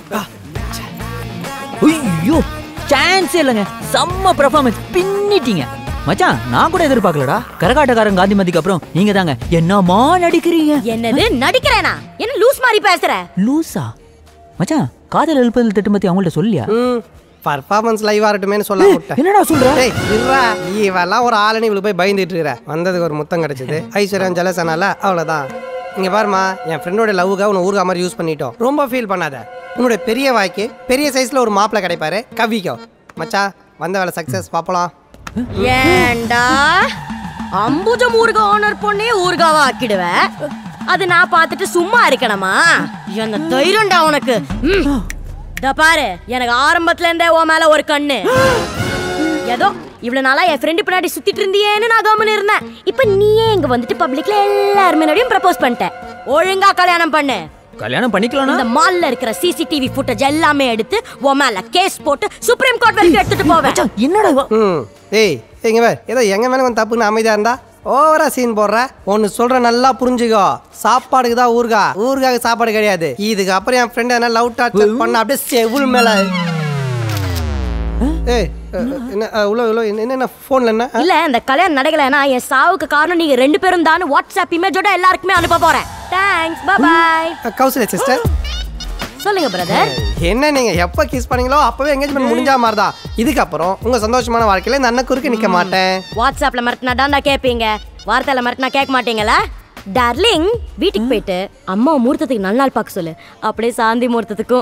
Speaker 2: ஐயோ சான்ஸே இல்லைங்க செம்ம பெர்ஃபார்மன்ஸ் பின்னிட்டீங்க மச்சான் நான் கூட எதிர்பார்க்கலடா கரகாட்டக்காரன் காந்திமதிக்கு அப்புறம் நீங்க தாங்க என்னமா நடிக்கிறீங்க
Speaker 1: என்னது நடிக்கிறேனா என்ன லூஸ் மாதிரி பேசுற
Speaker 2: லூசா மச்சான் காதல் எழுப்பதில் திட்டம் பத்தி அவங்கள்ட்ட சொல்லியா
Speaker 4: ம் பர்ஃபார்மன்ஸ் லைவ் ஆகட்டுமேனு சொல்ல விட்டேன்
Speaker 2: என்னடா சொல்ற
Speaker 4: டேய் இருடா இவெல்லாம் ஒரு ஆளுன்னு இவ்வளவு போய் பயந்துட்டு இருக்கிற வந்ததுக்கு ஒரு முத்தம் கிடைச்சது ஐஸ்வர்யம் ஜலசனால அவ்வளோதான் இங்க பாருமா என் ஃப்ரெண்டோட லவ்வுக்காக உன்னை ஊருகா மாதிரி யூஸ் பண்ணிட்டோம் ரொம்ப ஃபீல் பண்ணாத உன்னோட பெரிய வாய்க்கு பெரிய சைஸ்ல ஒரு மாப்பிளை கிடைப்பாரு கவிக்கோ மச்சான் வந்த வேலை சக்சஸ் பார்ப்பலாம்
Speaker 1: ஏண்டா அம்புஜம் ஊர்கா ஓனர் பொண்ணே ஊர்காவா ஆக்கிடுவ அது நான் பார்த்துட்டு சும்மா இருக்கணுமா என்ன தைரியம்டா உனக்கு ம். இதோ பாரு எனக்கு ஆரம்பத்துல இருந்தே உன் மேல ஒரு கண்ணு ஏதோ இவ்வளவு நாளா என் ஃப்ரெண்டு பின்னாடி சுத்திட்டு இருந்தியேன்னு நான் கவனம் இருந்தேன் இப்போ நீயே இங்க வந்துட்டு பப்ளிக்ல எல்லார் முன்னாடியும் ப்ரப்போஸ் பண்ணிட்ட ஒழுங்கா கல்யாணம் பண்ணு
Speaker 2: கல்யாணம் பண்ணிக்கலாம்னா
Speaker 1: இந்த மால்ல இருக்கிற சிசிடிவி ஃபுட்டேஜ் எல்லாமே எடுத்து உன் மேல கேஸ் போட்டு சுப்ரீம் கோர்ட் வரைக்கும் எடுத்துட்டு போவேன்
Speaker 2: என்னடா இவ?
Speaker 4: ம் ஏய் இங்க வேற ஏதோ எங்க மேல கொஞ்சம் தப்புன்னு அமைதியா இருந்தா ஓவரா சீன் போடுற ஒன்னு சொல்ற நல்லா புரிஞ்சுக்கோ சாப்பாடுக்கு தான் ஊர்கா ஊர்காக்கு சாப்பாடு கிடையாது இதுக்கு அப்புறம் என் ஃப்ரெண்ட் என்ன லவ் டார்ச்சர் பண்ண அப்படியே செவுள் மேல ஏய் அஹ், என்ன அஹ், உள்ள உள்ள என்ன என்ன ஃபோன்ல என்ன
Speaker 1: இல்ல இந்த கல்யாணம் நடக்கலைன்னா என் சாவுக்கு காரணம் நீங்க ரெண்டு பேரும் தான் வாட்ஸ்அப் இமேஜோட எல்லாருக்குமே அனுப்ப போறேன் தேங்க்ஸ் பாய்
Speaker 4: அஹ், கௌசல்யா சிஸ்டர்
Speaker 1: சொல்லுங்க பிரதர்
Speaker 4: என்ன நீங்க எப்ப கிஸ் பண்ணீங்களோ அப்பவே எங்கேஜ்மெண்ட் முடிஞ்சா மாதிரி தான் இதுக்கப்புறம் உங்க சந்தோஷமான வாழ்க்கையில இந்த அண்ணன் குறுக்க நிக்க மாட்டேன்
Speaker 1: வாட்ஸ்அப்ல மிரட்டினா தான்டா கேட்பீங்க வார்த்தையில மிரட்டினா கேட்க மாட்டீங்களா டார்லிங் வீட்டுக்கு போயிட்டு அம்மா முகூர்த்தத்துக்கு நல்ல நாள் பார்க்க சொல்லு அப்படியே சாந்தி முகூர்த்தத்துக்கும்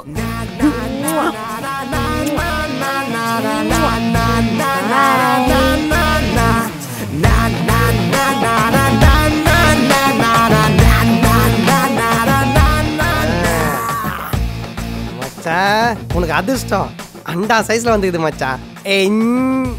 Speaker 4: மச்சான் உனக்கு அதிர்ஷ்டம் அண்டா சைஸ்ல வந்துக்குது மச்சான் ஏய், ம்.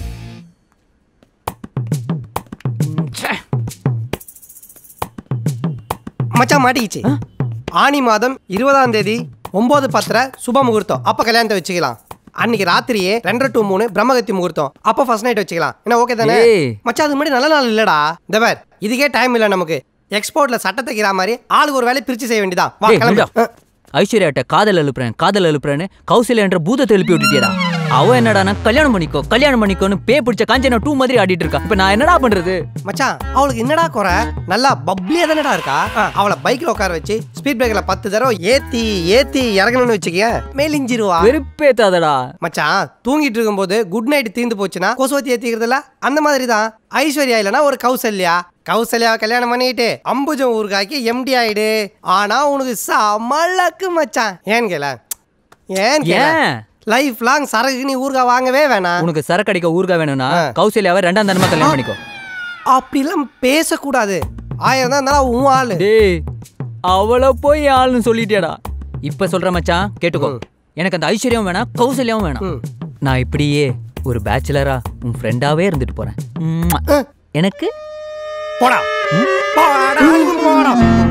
Speaker 4: மச்சான் மாட்டிக்கிச்சு ஆனி மாதம் இருபதாம் தேதி ஒன்பது பத்திர சுப முகூர்த்தம் அப்ப கல்யாணத்தை வச்சுக்கலாம் அன்னைக்கு ராத்திரியே ரெண்டரை டு மூணு பிரம்மகத்தி முகூர்த்தம் அப்ப ஃபர்ஸ்ட் நைட் வச்சுக்கலாம் என்ன ஓகே தானே
Speaker 2: ஏய்.
Speaker 4: மச்சான் அது முன்னாடி நல்ல நாள் இல்லடா இந்த பார் இதுக்கே டைம் இல்லை நமக்கு எக்ஸ்போர்ட்ல சட்டை தைக்கிற மாதிரி ஆளுக்கு ஒரு வேலையை பிரிச்சு செய்ய வேண்டியதான் வா
Speaker 2: டேய்,
Speaker 4: கிளம்பு
Speaker 2: நில்டா. ஐஸ்வர்யாட்ட காதல் எழுப்புறேன் காதல் எழுப்புறேன்னு கௌசல்யா என்ற பூதத்தை எழுப்பி விட்டுட்டியடா அவ என்னடானா கல்யாணம் பண்ணிக்கோ கல்யாணம் பண்ணிக்கோன்னு பே பிடிச்ச காஞ்சனா டூ மாதிரி ஆடிட்டு இருக்கா இப்ப நான் என்னடா பண்றது
Speaker 4: மச்சான் அவளுக்கு என்னடா குறை நல்லா பப்ளியா தானடா இருக்கா அவளை பைக்ல உட்கார வச்சு ஸ்பீட் பிரேக்ல பத்து தடவை ஏத்தி ஏத்தி இறங்கணும்னு வச்சுக்க மேலிஞ்சிருவா
Speaker 2: வெறுப்பேத்தாதடா
Speaker 4: மச்சான் தூங்கிட்டு இருக்கும்போது குட் நைட் தீர்ந்து போச்சுன்னா கொசுவத்தி ஏத்திக்கிறதுல அந்த மாதிரி தான் ஐஸ்வர்யா இல்லனா ஒரு கௌசல்யா கௌசல்யாவை கல்யாணம் பண்ணிட்டு அம்புஜம் ஊருக்காக்கி எம்டி ஆயிடு ஆனா உனக்கு சமலக்கு மச்சான் ஏன் கேள ஏன் கேள
Speaker 2: ஏன்?
Speaker 4: லைஃப் லாங் சரக்கு நீ ஊருக்கா வாங்கவே வேணாம்
Speaker 2: உனக்கு சரக்கு அடிக்க ஊர்கா வேணும்னா
Speaker 4: ஆ.
Speaker 2: கௌசல்யாவை ரெண்டாம் தனமா கல்யாணம் பண்ணிக்கோ
Speaker 4: அப்படிலாம் பேசக்கூடாது ஆயிரம் தான் இருந்தாலும் உன் ஆளு
Speaker 2: டேய் அவளை போய் ஆள்னு சொல்லிட்டியாடா இப்ப சொல்ற மச்சான் கேட்டுக்கோ எனக்கு அந்த ஐஸ்வர்யம் வேணாம் கௌசல்யாவும் வேணாம்
Speaker 4: ம்.
Speaker 2: நான் இப்படியே ஒரு பேச்சுலரா உன் ஃப்ரெண்டாவே இருந்துட்டு போறேன் ம்ம். எனக்கு
Speaker 4: போடா போடா, போடா.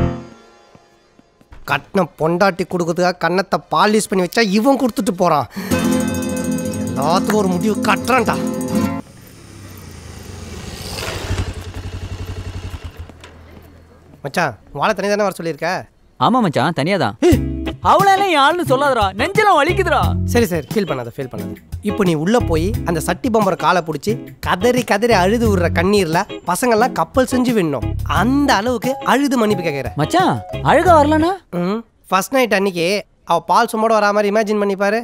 Speaker 4: கட்டின பொண்டாட்டி கொடுக்கறதுக்காக கன்னத்தை பாலிஷ் பண்ணி வச்சா இவன் கொடுத்துட்டு போறான் எல்லாத்துக்கும் ஒரு முடிவு கட்டுறான்டா மச்சான் வாழை தனி தானே வர சொல்லியிருக்க
Speaker 2: ஆமா மச்சான் தனியா தான் அவளெல்லாம் என் ஆள்னு சொல்லாதடா நெஞ்செல்லாம் வலிக்குதுடா
Speaker 4: சரி சரி ஃபீல் பண்ணாத ஃபீல் பண்ணாத இப்போ நீ உள்ள போய் அந்த சட்டி பம்பரை காலை பிடிச்சி கதறி கதறி அழுது விடுற கண்ணீர்ல பசங்கள்லாம் கப்பல் செஞ்சு விடணும் அந்த அளவுக்கு அழுது மன்னிப்பு கேட்குற
Speaker 2: மச்சான் அழுக வரலனா
Speaker 4: ம் ஃபர்ஸ்ட் நைட் அன்னைக்கு அவ பால் சும்மோட வரா மாதிரி இமேஜின் பண்ணி பாரு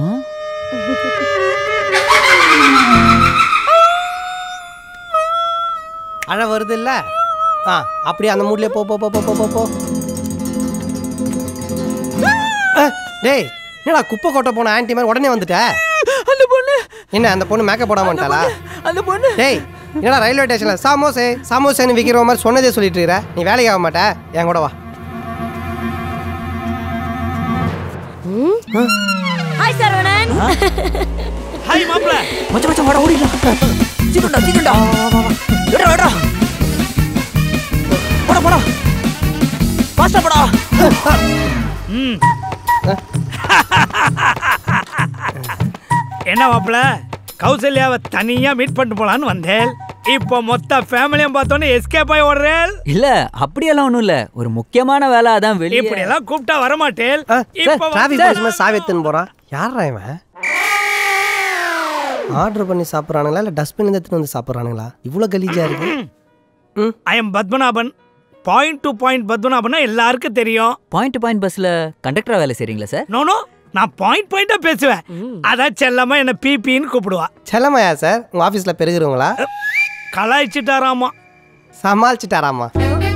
Speaker 4: அழ வருது இல்ல ஆ அப்படியே அந்த மூட்லயே போ போ போ போ போ போ போ அஹ், டேய் என்னடா குப்பை கொட்ட போன ஆன்ட்டி மாதிரி உடனே வந்துட்ட
Speaker 2: அந்த பொண்ணு
Speaker 4: என்ன அந்த பொண்ணு மேக்கப் போடாம வந்துட்டாளா
Speaker 2: அந்த பொண்ணு
Speaker 4: டேய் என்னடா ரயில்வே ஸ்டேஷன்ல சாமோசே சாமோசேன்னு விற்கிற மாதிரி சொன்னதே சொல்லிட்டு இருக்கிற நீ வேலைக்கு ஆக மாட்ட என் கூட வா
Speaker 1: ஹாய் சரவணன்
Speaker 6: ஹாய் மாப்ள
Speaker 2: மச்சான் மச்சான் வாடா ஓடிடலாம் சீக்கிரம்டா சீக்கிரம்டா எடுடா எடுடா போடா போடா ஃபாஸ்டா போடா
Speaker 6: என்ன மாப்ள கௌசல்யாவை தனியா மீட் பண்ணிட்டு போலான்னு வந்தேன் இப்போ மொத்த ஃபேமிலியும் பார்த்தோன்னே எஸ்கேப் ஆகி ஓடுறேன்
Speaker 2: இல்ல அப்படியெல்லாம் ஒண்ணும் இல்ல ஒரு முக்கியமான வேலை அதான் வெளியே
Speaker 6: இப்படி எல்லாம் கூப்பிட்டா வரமாட்டேன்
Speaker 4: சார்
Speaker 6: இப்போ
Speaker 4: டிராஃபிக் போலீஸ் மாதிரி சாவி எடுத்துன்னு போறான் யாரா இவன் ஆர்டர் பண்ணி சாப்பிட்றானுங்களா இல்லை டஸ்ட்பின் எடுத்துட்டு வந்து சாப்பிட்றானுங்களா இவ்வளோ கலீஜா இருக்கு ம்
Speaker 6: I am Padmanabhan point to point பத்மநாபன்னா எல்லாருக்கும் தெரியும்
Speaker 2: பாயிண்ட் பாயிண்ட் பஸ்ல கண்டக்டரா வேலை செய்றீங்களா சார்
Speaker 6: நோனோ நான் பாயிண்ட் பாயிண்டா பேசுவேன் அதான் செல்லமா என்ன பிபின்னு கூப்பிடுவா
Speaker 4: செல்லமையா சார் உங்கள் ஆஃபீஸில் பெருகிறவங்களா
Speaker 6: கலாய்ச்சிட்டாராமா
Speaker 4: சமாளிச்சுட்டாராமா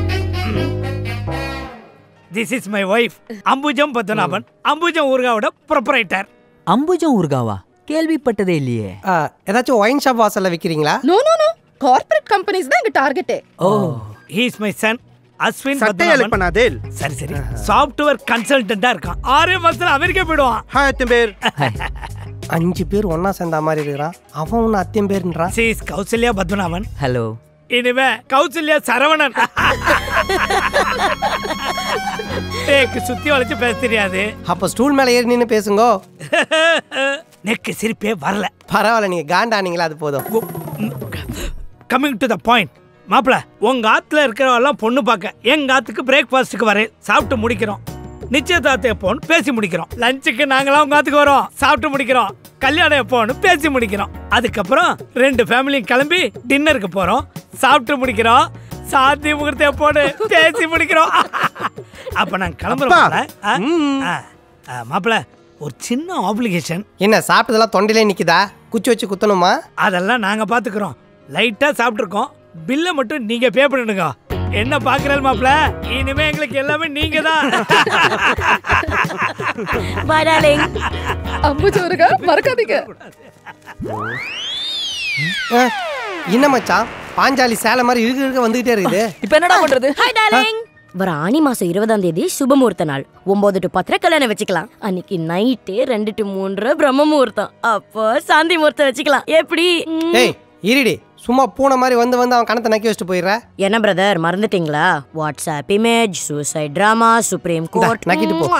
Speaker 6: this is my wife Ambujam Padmanabhan Ambujam ஊர்காவோட ப்ரொப்பரைட்டர்
Speaker 2: அம்புஜம் ஊர்காவா கேள்விப்பட்டதே இல்லையே
Speaker 4: ஆ, ஏதாச்சும் ஒயின் ஷாப் வாசலில் விற்கிறீங்களா
Speaker 9: no no no corporate companies தான் எங்க டார்கெட்டே
Speaker 2: oh
Speaker 6: he is my son Ashwin
Speaker 10: சட்டையை
Speaker 6: பத்மநாபன்
Speaker 10: பண்ணாதே
Speaker 6: சரி சரி சாஃப்ட்வேர் கன்சல்டன்டா இருக்கான் ஆறே மாசத்துல அமெரிக்கா போயிடுவான்
Speaker 10: ஹாய் எத்தனை பேர்
Speaker 4: அஞ்சு பேர் ஒன்றா சேர்ந்த மாதிரி இருக்கிறான் அவன் ஒன்று அத்தியம் பேருன்றான்
Speaker 6: சீஸ் கௌசல்யா பத்மநாபன்
Speaker 2: ஹலோ
Speaker 6: இனிமே கௌசல்யா சரவணன் டேக்கு சுத்தி வளைச்சு பேச தெரியாது
Speaker 4: அப்ப ஸ்டூல் மேல ஏறி நின்னு பேசுங்கோ
Speaker 6: நெக்கு சிரிப்பே வரல
Speaker 4: பரவாயில்ல நீங்க காண்டானீங்களா அது போதும்
Speaker 6: கம்மிங் டு த பாயிண்ட் மாப்பிள உங்க ஆத்துல இருக்கிறவெல்லாம் பொண்ணு பார்க்க எங்க ஆத்துக்கு பிரேக்ஃபாஸ்ட்டுக்கு வரேன் சாப்பிட்டு முடிக்கிறோம் நிச்சயதார்த்தம் எப்போன்னு பேசி முடிக்கிறோம் லஞ்சுக்கு நாங்களாம் உங்க ஆத்துக்கு வரோம் சாப்பிட்டு முடிக்கிறோம் கல்யாணம் எப்போன்னு பேசி முடிக்கிறோம் அதுக்கப்புறம் ரெண்டு ஃபேமிலியும் கிளம்பி டின்னருக்கு போறோம் சாப்பிட்டு முடிக்கிறோம் சாந்தி முகூர்த்தம் எப்போன்னு பேசி முடிக்கிறோம் அப்ப நான் கிளம்புறோம்
Speaker 4: அப்பா.
Speaker 6: மாப்பிள. ஆ? ஆ. ஆ, மாப்பிள ஒரு சின்ன ஆப்ளிகேஷன்
Speaker 4: என்ன சாப்பிட்டதெல்லாம் தொண்டையிலே நிக்குதா குச்சி வச்சு குத்தணுமா
Speaker 6: அதெல்லாம் நாங்க பாத்துக்கிறோம் லைட்டா சாப்பிட்டுருக்கோம் பில்லை மட்டும் நீங்க பே பண்ணிடுங்க என்ன பாக்குறேன் மாப்ள இனிமே எங்களுக்கு எல்லாமே நீங்க தான்
Speaker 1: பாய் டார்லிங்
Speaker 9: அம்பு சோறுக மறக்காதீங்க
Speaker 4: அஹ், என்ன மச்சான் பாஞ்சாலி சேலை மாதிரி இழுக்க இழுக்க வந்துகிட்டே இருக்குது
Speaker 2: இப்போ என்னடா பண்றது
Speaker 1: ஹாய் டார்லிங் வர ஆனி மாசம் இருபதாம் தேதி சுபமுகூர்த்த நாள் ஒன்பது டு பத்திர கல்யாணம் வச்சுக்கலாம் அன்னைக்கு நைட்டு ரெண்டு டு மூன்று பிரம்ம முகூர்த்தம் அப்போ சாந்தி முகூர்த்தம் வச்சுக்கலாம் எப்படி ம்.
Speaker 4: ஏய் இருடி சும்மா பூனை மாதிரி வந்து வந்து அவன் கணத்தை நக்கி வச்சுட்டு போயிடுற
Speaker 1: என்ன பிரதர் மறந்துட்டீங்களா WhatsApp image suicide drama supreme court
Speaker 4: நக்கிட்டு போ.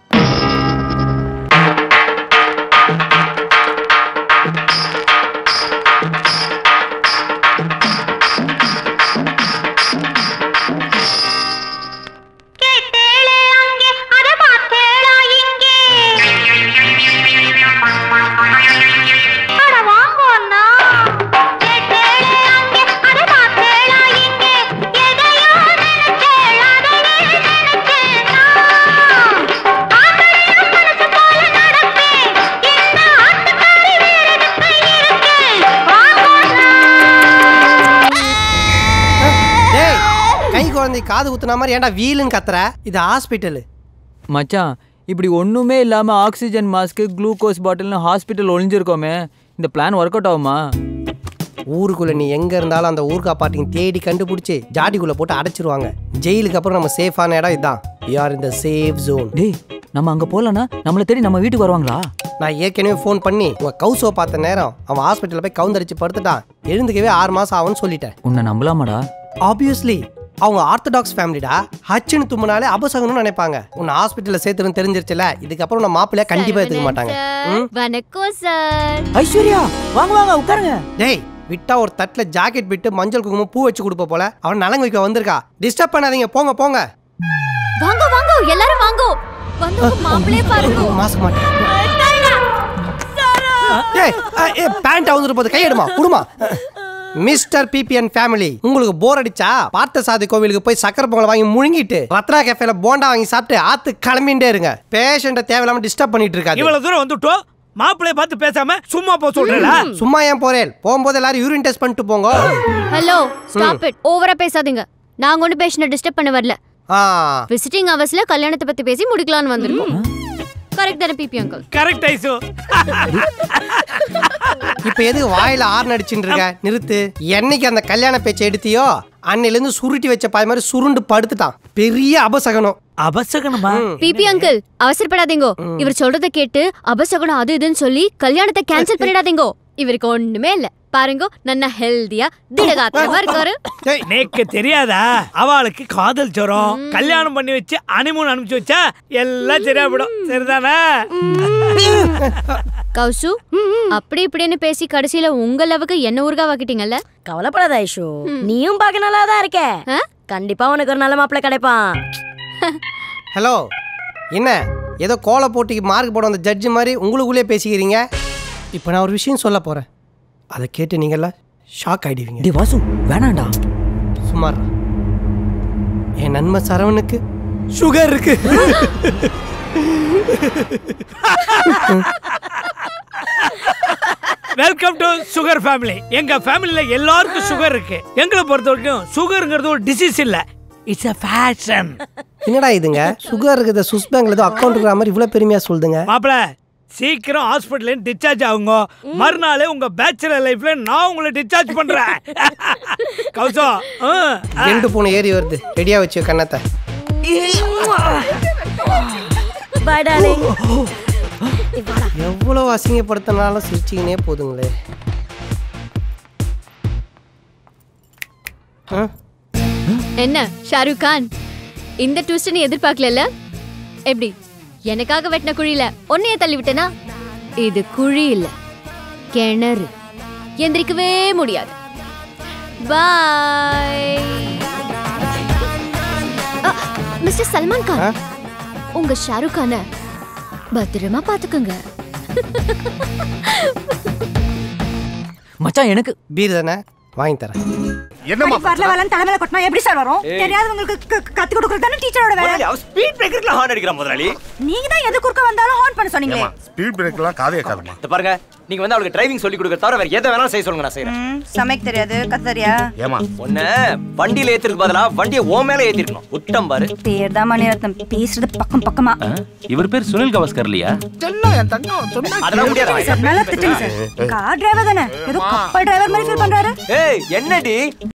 Speaker 4: டேய் கை குழந்தை காது குத்துன மாதிரி ஏன்டா வீலுன்னு கத்துற இது ஹாஸ்பிட்டலு
Speaker 2: மச்சான் இப்படி ஒண்ணுமே இல்லாம ஆக்சிஜன் மாஸ்க் குளுக்கோஸ் பாட்டில்னு ஹாஸ்பிட்டல் ஒளிஞ்சிருக்கோமே இந்த பிளான் ஒர்க் அவுட் ஆகுமா
Speaker 4: ஊருக்குள்ள நீ எங்க இருந்தாலும் அந்த ஊர்க்கா பாட்டிங்க தேடி கண்டுபிடிச்சி ஜாடிக்குள்ள போட்டு அடைச்சிருவாங்க ஜெயிலுக்கு அப்புறம் நம்ம சேஃபான இடம் இதுதான் யார் இந்த சேஃப் ஜோன்
Speaker 2: டேய் நம்ம அங்க போலனா நம்மள தேடி நம்ம வீட்டுக்கு வருவாங்களா
Speaker 4: நான் ஏற்கனவே ஃபோன் பண்ணி உங்க கௌசோ பார்த்த நேரம் அவன் ஹாஸ்பிட்டல்ல போய் கவுந்தரிச்சு படுத்துட்டான் எழுந்துக்கவே ஆறு மாசம் ஆகும்னு சொல்லிட்டேன்
Speaker 2: உன்னை நம்பலாமாடா
Speaker 4: ஆப்வியஸ்லி அவங்க ஆர்த்தடாக்ஸ் ஃபேமிலிடா ஹச்சுன்னு தும்முனாலே அபசகணும்னு நினைப்பாங்க உன்னை ஹாஸ்பிட்டல்ல சேர்த்துன்னு தெரிஞ்சிருச்சுல இதுக்கப்புறம் நான் மாப்பிள்ளைய கண்டிப்பா எடுத்துக்க மாட்டாங்க ம்?
Speaker 3: வணக்கம் சார்
Speaker 2: ஐஸ்வர்யா வாங்க வாங்க உட்காருங்க
Speaker 4: டேய் விட்டா ஒரு தட்டுல ஜாக்கெட் விட்டு மஞ்சள் குங்குமம் பூ வச்சு கொடுப்ப போல அவன் நலங்கு வைக்க வந்திருக்கா டிஸ்டர்ப் பண்ணாதீங்க போங்க போங்க
Speaker 3: வாங்க வாங்க எல்லாரும் வாங்க வந்து உங்க மாப்பிளைய பாருங்க
Speaker 4: மாஸ்க் மாட்டேன் ஏய் அஹ், ஏய் பேண்ட் வந்துட்டு போது கையெடுமா குடுமா மிஸ்டர் பிபிஎன் ஃபேமிலி உங்களுக்கு போர் அடிச்சா பார்த்த சாதி கோவிலுக்கு போய் சக்கரை பொங்கல் வாங்கி முழுங்கிட்டு ரத்னா கேஃபேல போண்டா வாங்கி சாப்பிட்டு ஆத்து கிளம்பிண்டே இருங்க பேஷண்ட்டை தேவையில்லாம டிஸ்டர்ப் பண்ணிட்டு இருக்காது
Speaker 6: இவ்வளவு தூரம் வந்துட்டோம் மாப்பிளைய பார்த்து பேசாம சும்மா போ சொல்றல
Speaker 4: சும்மா ஏன் போறேன் போகும்போது எல்லாரும் யூரின் டெஸ்ட் பண்ணிட்டு போங்க
Speaker 3: ஹலோ ஸ்டாப் இட் ஓவரா பேசாதீங்க நாங்க ஒன்னும் பேஷண்ட டிஸ்டர்ப் பண்ண வரல
Speaker 4: ஆ
Speaker 3: விசிட்டிங் அவர்ஸ்ல கல்யாணத்தை பத்தி பேசி முடிக்கலாம்னு வந்திருக்கோம் கரெக்ட் தானே பிபி அங்கிள்
Speaker 6: கரெக்ட் ஐசு
Speaker 4: இப்ப எதுக்கு வாயில ஆறு அடிச்சுட்டு இருக்க நிறுத்து என்னைக்கு அந்த கல்யாண பேச்சை எடுத்தியோ அன்னையில இருந்து சுருட்டி வச்ச பாய் மாதிரி சுருண்டு படுத்துட்டான் பெரிய அபசகனம்
Speaker 6: அபசகனமா
Speaker 3: பிபி அங்கிள் அவசரப்படாதீங்கோ இவர் சொல்றத கேட்டு அபசகுணம் அது இதுன்னு சொல்லி கல்யாணத்தை கேன்சல் பண்ணிடாதீங்கோ இவருக்கு ஒண்ணுமே இல்ல பாருங்க நன்னா ஹெல்தியா திடகாத்திரமா இருக்காரு
Speaker 4: டேய்,
Speaker 6: நேக்கு தெரியாதா அவளுக்கு காதல் ஜுரம் கல்யாணம் பண்ணி வச்சு அனிமூன் அனுப்பிச்சு வச்சா எல்லாம் சரியா போயிடும் சரிதானே
Speaker 3: கௌசு அப்படி இப்படின்னு பேசி கடைசியில உங்க லவுக்கு என்ன ஊர்கா வாக்கிட்டீங்கல்ல
Speaker 1: கவலைப்படாத ஐஷு நீயும் பார்க்க நல்லா தான் இருக்க
Speaker 3: ஆ?
Speaker 1: கண்டிப்பா உனக்கு ஒரு நல்ல மாப்பிள்ளை கிடைப்பான்
Speaker 4: ஹலோ என்ன ஏதோ கோல போட்டிக்கு மார்க் போட வந்த ஜட்ஜு மாதிரி உங்களுக்குள்ளே பேசிக்கிறீங்க இப்போ நான் ஒரு விஷயம் சொல்ல போறேன் அதை கேட்டு நீங்கெல்லாம் ஷாக் ஆயிடுவீங்க
Speaker 2: டேய் வாசு வேணாம்டா
Speaker 4: சுமார் என் நன்மை சரவணுக்கு சுகர் இருக்கு
Speaker 6: வெல்கம் டு சுகர் ஃபேமிலி எங்க ஃபேமிலில எல்லாருக்கும் சுகர் இருக்கு எங்களை பொறுத்த வரைக்கும் சுகர்ங்கிறது ஒரு டிசீஸ் இல்ல இட்ஸ் a ஃபேஷன்
Speaker 4: என்னடா இதுங்க சுகர் இருக்குது சுஸ் பேங்க்ல ஏதோ அக்கௌண்ட் இருக்கிற மாதிரி இவ்வளோ பெருமையா சொல்லுதுங்க
Speaker 6: மாப்பிள சீக்கிரம் ஹாஸ்பிட்டல்ல டிஸ்சார்ஜ் ஆகுங்க மறுநாளே உங்க பேச்சுலர் லைஃப்ல நான் உங்களை டிஸ்சார்ஜ் பண்றேன் கௌசம் ஆ, ஆ.
Speaker 4: ரெண்டு பூனை ஏறி வருது ரெடியா வச்சு கண்ணத்தை
Speaker 1: பாய் டார்லிங்
Speaker 4: எவ்வளோ அசிங்கப்படுத்தினாலும் சிரிச்சிக்கினே போதுங்களே ஆ
Speaker 3: என்ன ஷாருக் கான் இந்த ட்விஸ்ட் நீ எதிர்பார்க்கல எப்படி எனக்காக வெட்டின குழியில ஒன்னைய தள்ளி விட்டனா இது குழி இல்ல கிணறு எந்திரிக்கவே முடியாது பாய் மிஸ்டர் சல்மான் கான் உங்க ஷாருக் கான பத்திரமா பாத்துக்கோங்க
Speaker 2: மச்சான் எனக்கு
Speaker 4: பீர் தானே வாங்கி தரேன்
Speaker 10: என்னம்மா
Speaker 11: வரல வரலன்னு தலைமையில கொட்டினா எப்படி சார் வரும் தெரியாதவங்களுக்கு க- க- கத்து கொடுக்கறது தானே டீச்சரோட வேலை
Speaker 10: அவன் ஸ்பீட் பிரேக்கர்ல ஹார்ன் அடிக்கிறான் முதலாளி
Speaker 11: நீங்க தான் எது குறுக்க வந்தாலும் ஹார்ன் பண்ண சொன்னீங்களே
Speaker 10: ஸ்பீட் பிரேக்கர்லாம் காதே காதமா
Speaker 12: இந்த பாருங்க நீங்க வந்து அவளுக்கு டிரைவிங் சொல்லி கொடுக்கற தவிர வேற எதை வேணாலும் செய்ய சொல்லுங்க நான் செய்யறேன்
Speaker 11: ம், சமைக்க தெரியாது கத்து தெரியா
Speaker 10: ஏமா
Speaker 12: ஒண்ணு வண்டியில ஏத்துறதுக்கு பதிலா வண்டியை ஓ மேல ஏத்திருக்கணும் உட்டம் பாரு
Speaker 11: பேர் தான் மணிரத்னம் பேசுறது பக்கம் பக்கமா
Speaker 13: இவர் பேர் சுனில் கவாஸ்கர் இல்லையா
Speaker 12: அதெல்லாம் முடியாது
Speaker 11: சார் நல்லா திட்டுங்க சார் கார் டிரைவர் தானே ஏதோ கப்பல் டிரைவர் மாதிரி ஃபீல் பண்றாரு
Speaker 12: ஏய் என்னடி